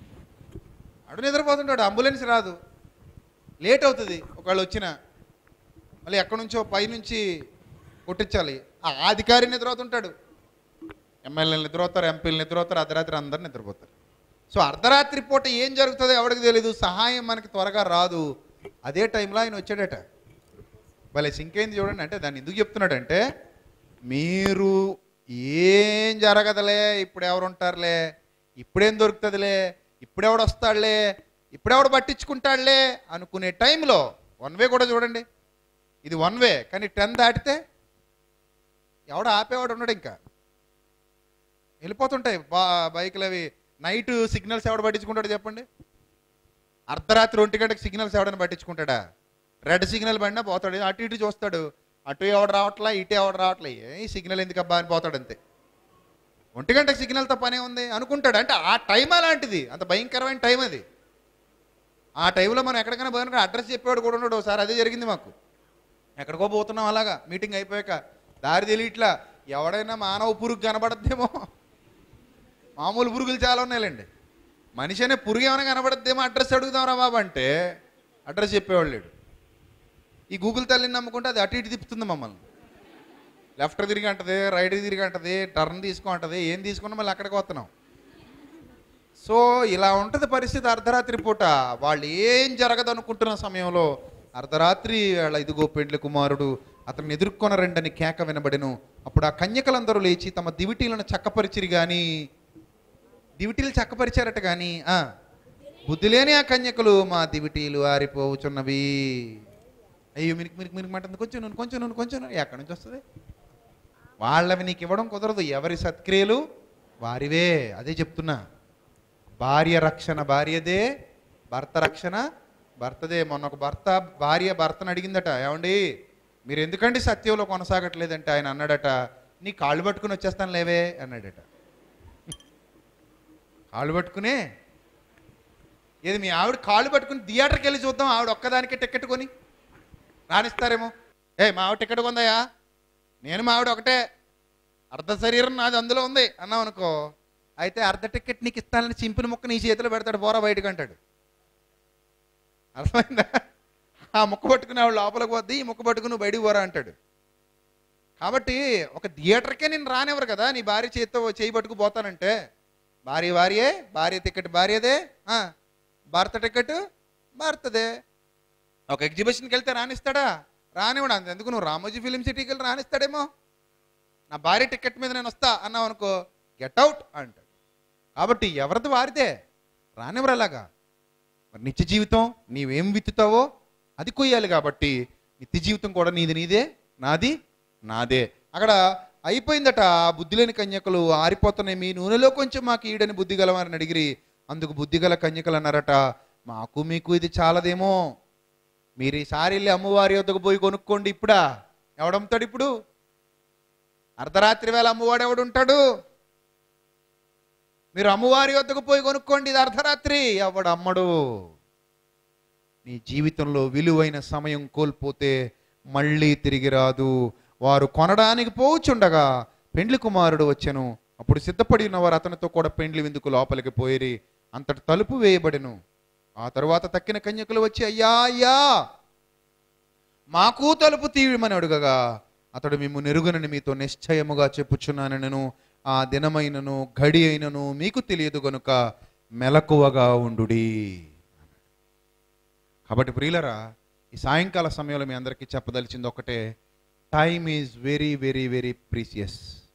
ఆడు నిద్రపోతుంటాడు అంబులెన్స్ రాదు లేట్ అవుతుంది ఒకవేళ వచ్చిన మళ్ళీ ఎక్కడి నుంచో పైనుంచి కొట్టించాలి ఆ అధికారి నిద్రపోతుంటాడు ఎమ్మెల్యేలు నిద్రపోతారు ఎంపీలు నిద్రపోతారు అర్ధరాత్రి అందరు నిద్రపోతారు సో అర్ధరాత్రి పూట ఏం జరుగుతుందో ఎవరికి తెలియదు సహాయం మనకి త్వరగా రాదు అదే టైంలో ఆయన వచ్చాడట భలే సింకేంది చూడండి అంటే దాన్ని ఎందుకు చెప్తున్నాడంటే మీరు ఏం జరగదులే ఇప్పుడు ఎవరు ఉంటారులే ఇప్పుడేం దొరుకుతుందిలే ఇప్పుడెవడు వస్తాడులే ఇప్పుడెవడు పట్టించుకుంటాడులే అనుకునే టైంలో వన్ వే కూడా చూడండి ఇది వన్ వే కానీ టెన్ దాటితే ఎవడ ఆపేవాడు ఉన్నాడు ఇంకా వెళ్ళిపోతుంటాయి బా బైకులు అవి నైట్ సిగ్నల్స్ ఎవడు పట్టించుకుంటాడు చెప్పండి అర్ధరాత్రి ఒంటి గంటకి సిగ్నల్స్ ఎవడని పట్టించుకుంటాడా రెడ్ సిగ్నల్ పడినా పోతాడు అటు ఇటు చూస్తాడు అటు ఎవడు రావట్లా ఇటు ఎవడు రావట్లే ఏ ఈ సిగ్నల్ ఎందుకు అబ్బా అని పోతాడు అంతే ఒంటి గంటకు సిగ్నల్తో పనే ఉంది అనుకుంటాడు అంటే ఆ టైం అలాంటిది అంత భయంకరమైన టైం అది ఆ టైంలో మనం ఎక్కడికైనా పోయినా అడ్రస్ చెప్పేవాడు కూడా ఉన్నాడు ఒకసారి అదే జరిగింది మాకు ఎక్కడికో పోతున్నాం అలాగా మీటింగ్ అయిపోయాక దారి తెలియట్లా ఎవడైనా మానవ పురుగు కనబడద్దేమో మామూలు పురుగులు చాలా ఉన్నాయిలేండి మనిషి అనే పురుగు ఏమైనా కనబడద్దేమో అడ్రస్ అడుగుదాంరా బాబు అంటే అడ్రస్ చెప్పేవాళ్ళు లేడు ఈ గూగుల్ తల్లిని నమ్ముకుంటే అది అటు ఇటు తిప్పుతుంది మమ్మల్ని లెఫ్ట్ తిరిగి అంటది రైట్ తిరిగి అంటది టర్న్ తీసుకో అంటది ఏం తీసుకున్నా మళ్ళీ అక్కడికి వస్తున్నాం సో ఇలా ఉంటుంది పరిస్థితి అర్ధరాత్రి పూట వాళ్ళు ఏం జరగదు అనుకుంటున్న సమయంలో అర్ధరాత్రి వాళ్ళ ఇదిగో పెండ్లి కుమారుడు అతన్ని ఎదుర్కొనరండని కేక వినబడెను అప్పుడు ఆ కన్యకలందరూ లేచి తమ దివిటీలను చక్కపరిచిరి కానీ దివిటీలు చక్కపరిచారట కానీ ఆ, బుద్ధి లేని ఆ కన్యకలు మా దివిటీలు ఆరిపోవుచున్నవి అయ్యో మినికి మినికి మినికి మంటుంది కొంచెం నూనె కొంచెం నూనె కొంచెం నూనె ఎక్కడి నుంచి వస్తుంది వాళ్ళవి నీకు ఇవ్వడం కుదరదు ఎవరి సత్క్రియలు వారివే అదే చెప్తున్నా భార్య రక్షణ భార్యదే భర్త రక్షణ భర్తదే మొన్న ఒక భర్త భార్య భర్తను అడిగిందట ఏమండి మీరు ఎందుకండి సత్యంలో కొనసాగట్లేదంటే ఆయన అన్నాడట నీ కాళ్ళు పట్టుకుని వచ్చేస్తాను లేవే అన్నాడట కాళ్ళు పట్టుకునే ఏది మీ ఆవిడ కాళ్ళు పట్టుకుని థియేటర్కి వెళ్ళి చూద్దాం ఆవిడ ఒక్కదానికే టికెట్ కొని రాణిస్తారేమో ఏ మా ఆవిడ టికెట్ కొందయా నేను మా ఆవిడ ఒకటే అర్ధ శరీరం నాది అందులో ఉంది అన్నావు అనుకో అయితే అర్ధ టికెట్ నీకు ఇస్తానని చింపిన ముక్క నీ చేతిలో పెడతాడు పోరా బయటకు అంటాడు అర్థమైందా ఆ ముక్క పట్టుకుని ఆవిడ లోపలికి వద్ది ఈ ముక్క పట్టుకుని నువ్వు బయటికి పోరా అంటాడు కాబట్టి ఒక థియేటర్కే నేను రానివ్వరు కదా నీ భార్య చేతితో చేయి పట్టుకు పోతానంటే భార్య భార్యే భార్య టికెట్ భార్యదే ఆ, భర్త టికెట్ భర్తదే ఒక ఎగ్జిబిషన్కి వెళ్తే రానిస్తాడా రానివ్వడు అంత ఎందుకు నువ్వు రామోజీ ఫిలిం సిటీకి వెళ్ళి రానిస్తాడేమో నా భార్య టికెట్ మీద నేను వస్తా అన్నావు అనుకో గెట్ అవుట్ అంటాడు కాబట్టి ఎవరిది వారిదే రానివ్వరు అలాగా మరి నిత్య జీవితం నీవేం విత్తుతావో అది కొయ్యాలి కాబట్టి నిత్య జీవితం కూడా నీది నీదే నాది నాదే అక్కడ అయిపోయిందట ఆ బుద్ధి లేని కన్యకలు ఆరిపోతున్నాయి మీ నూనెలో కొంచెం మాకు ఈడని బుద్ధి గలవారని అడిగిరి అందుకు బుద్ధి గల కన్యకలు అన్నారట మాకు మీకు ఇది చాలదేమో మీరు ఈసారి వెళ్ళి అమ్మవారి వద్దకు పోయి కొనుక్కోండి ఇప్పుడా ఎవడమ్ముతాడు ఇప్పుడు అర్ధరాత్రి వేళ అమ్మవాడు ఎవడు ఉంటాడు మీరు అమ్మవారి వద్దకు పోయి కొనుక్కోండి ఇది అర్ధరాత్రి ఎవడు అమ్మడు నీ జీవితంలో విలువైన సమయం కోల్పోతే మళ్ళీ తిరిగి రాదు వారు కొనడానికి పోవుచుండగా పెండ్లి కుమారుడు వచ్చెను అప్పుడు సిద్ధపడి ఉన్నవారు అతనితో కూడా పెండ్లి విందుకు లోపలికి పోయిరి అంతటి తలుపు వేయబడెను ఆ తరువాత తక్కిన కన్యకులు వచ్చి అయ్యా అయ్యా మాకు తలుపు తీయమని అడుగగా అతడు మేము నెరుగునని మీతో నిశ్చయముగా చెప్పుచున్నానను ఆ దినమైనను గడి అయినను మీకు తెలియదు గనుక మెలకువగా ఉండుడి కాబట్టి ప్రియులరా ఈ సాయంకాల సమయంలో మీ అందరికీ చెప్పదలిచింది ఒకటే time is very very very precious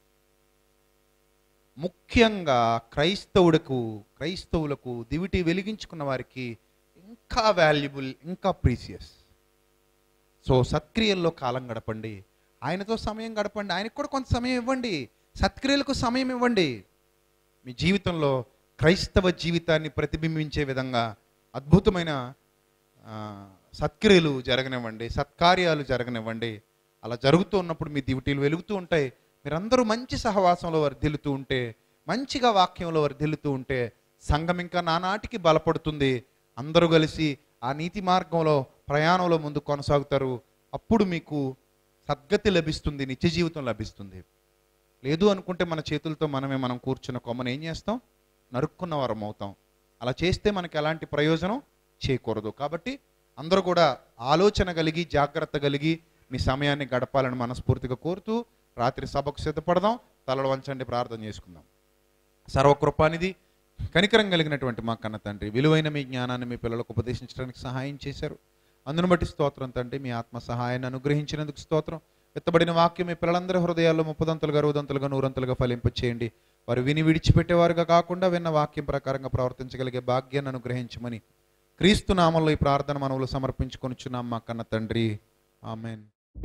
ముఖ్యంగా క్రైస్తవులకు క్రైస్తవులకు దివిటి వెలిగించుకున్న వారికి ఇంకా వాల్యుబుల్ ఇంకా ప్రీసియస్ సో సత్క్రియల్లో కాలం గడపండి ఆయనతో సమయం గడపండి ఆయనకు కూడా కొంత సమయం ఇవ్వండి సత్క్రియలకు సమయం ఇవ్వండి మీ జీవితంలో క్రైస్తవ జీవితాన్ని ప్రతిబింబించే విధంగా అద్భుతమైన ఆ, సత్క్రియలు జరగనివ్వండి సత్కార్యాలు జరగనివ్వండి అలా జరుగుతూ ఉన్నప్పుడు మీ దివిటీలు వెలుగుతూ ఉంటాయి మీరందరూ మంచి సహవాసంలో వర్ధిల్లుతూ ఉంటే మంచిగా వాక్యంలో వర్ధిల్లుతూ ఉంటే సంఘం ఇంకా నానాటికి బలపడుతుంది అందరూ కలిసి ఆ నీతి మార్గంలో ప్రయాణంలో ముందు కొనసాగుతారు అప్పుడు మీకు సద్గతి లభిస్తుంది నిత్య జీవితం లభిస్తుంది లేదు అనుకుంటే మన చేతులతో మనమే మనం కూర్చున్న కొమ్మను ఏం చేస్తాం నరుక్కున్న వారం అవుతాం అలా చేస్తే మనకి ఎలాంటి ప్రయోజనం చేయకూడదు కాబట్టి అందరూ కూడా ఆలోచన కలిగి జాగ్రత్త కలిగి మీ సమయాన్ని గడపాలని మనస్ఫూర్తిగా కోరుతూ రాత్రి సభకు సిద్ధపడదాం తలలు వంచండి ప్రార్థన చేసుకుందాం సర్వకృపానిది కనికరం కలిగినటువంటి మా కన్న తండ్రి విలువైన మీ జ్ఞానాన్ని మీ పిల్లలకు ఉపదేశించడానికి సహాయం చేశారు అందును బట్టి స్తోత్రం తండ్రి మీ ఆత్మ సహాయాన్ని అనుగ్రహించినందుకు స్తోత్రం ఎత్తబడిన వాక్యం మీ పిల్లలందరి హృదయాల్లో ముప్పదంతులుగా అరవదంతులుగా నూరంతులుగా ఫలింపచేయండి వారు విని విడిచిపెట్టేవారుగా కాకుండా విన్న వాక్యం ప్రకారంగా ప్రవర్తించగలిగే భాగ్యాన్ని అనుగ్రహించమని క్రీస్తు నామంలో ఈ ప్రార్థన మనవులు సమర్పించుకొనిచున్నాం మా కన్న తండ్రి ఆమెన్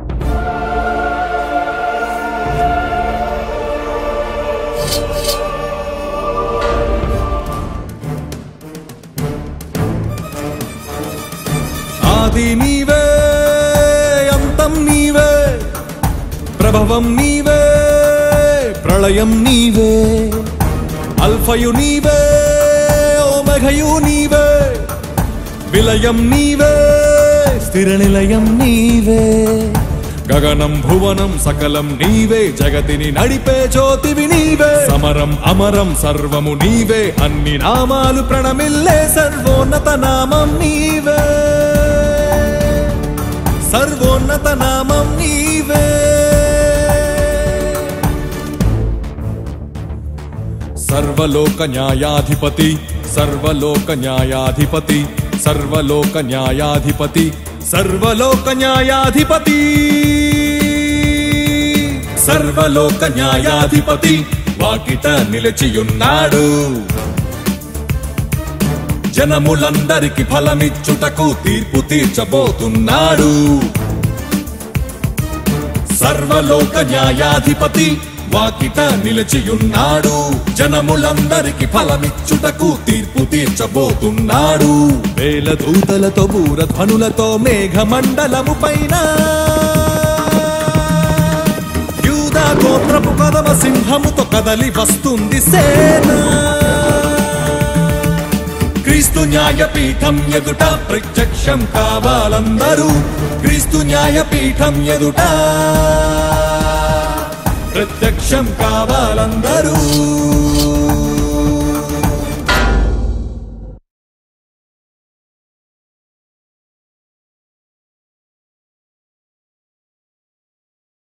ఆది నీవే అంతం నీవే ప్రభవం నీవే ప్రణవం ప్రళయం నీవే అల్ఫయు నీవే ఓమఘయు నీవే విలయం నీవే స్థిర నిలయం నీవే గగనం భువనం సకలం నీవే జగతిని నడిపే జ్యోతివి నీవే సమరం అమరం సర్వము నీవే అన్ని నామాలు ప్రణమిల్లే సర్వోన్నత నామం నీవే సర్వోన్నత నామం నీవే సర్వలోక న్యాయాధిపతి సర్వలోక న్యాయాధిపతి సర్వలోక న్యాయాధిపతి సర్వలోక న్యాయాధిపతి సర్వలోక న్యాయాధిపతి వాకిట నిలిచియున్నాడు జనములందరికి ఫలమిచ్చుటకు తీర్పు తీర్చబోతున్నాడు సర్వలోక న్యాయాధిపతి వాకిట నిలిచియున్నాడు జనములందరికి ఫలమిచ్చుటకు తీర్పు తీర్చబోతున్నాడు వేల దూతలతో బూరధ్వనులతో మేఘమండలము పైన యూదా గోత్రపు కదమ సింహముతో కదలి వస్తుంది సేన క్రీస్తు న్యాయపీఠం ఎదుట ప్రత్యక్షం కావాలందరూ క్రీస్తు న్యాయపీఠం ఎదుట ప్రత్యక్షం కావాలందరూ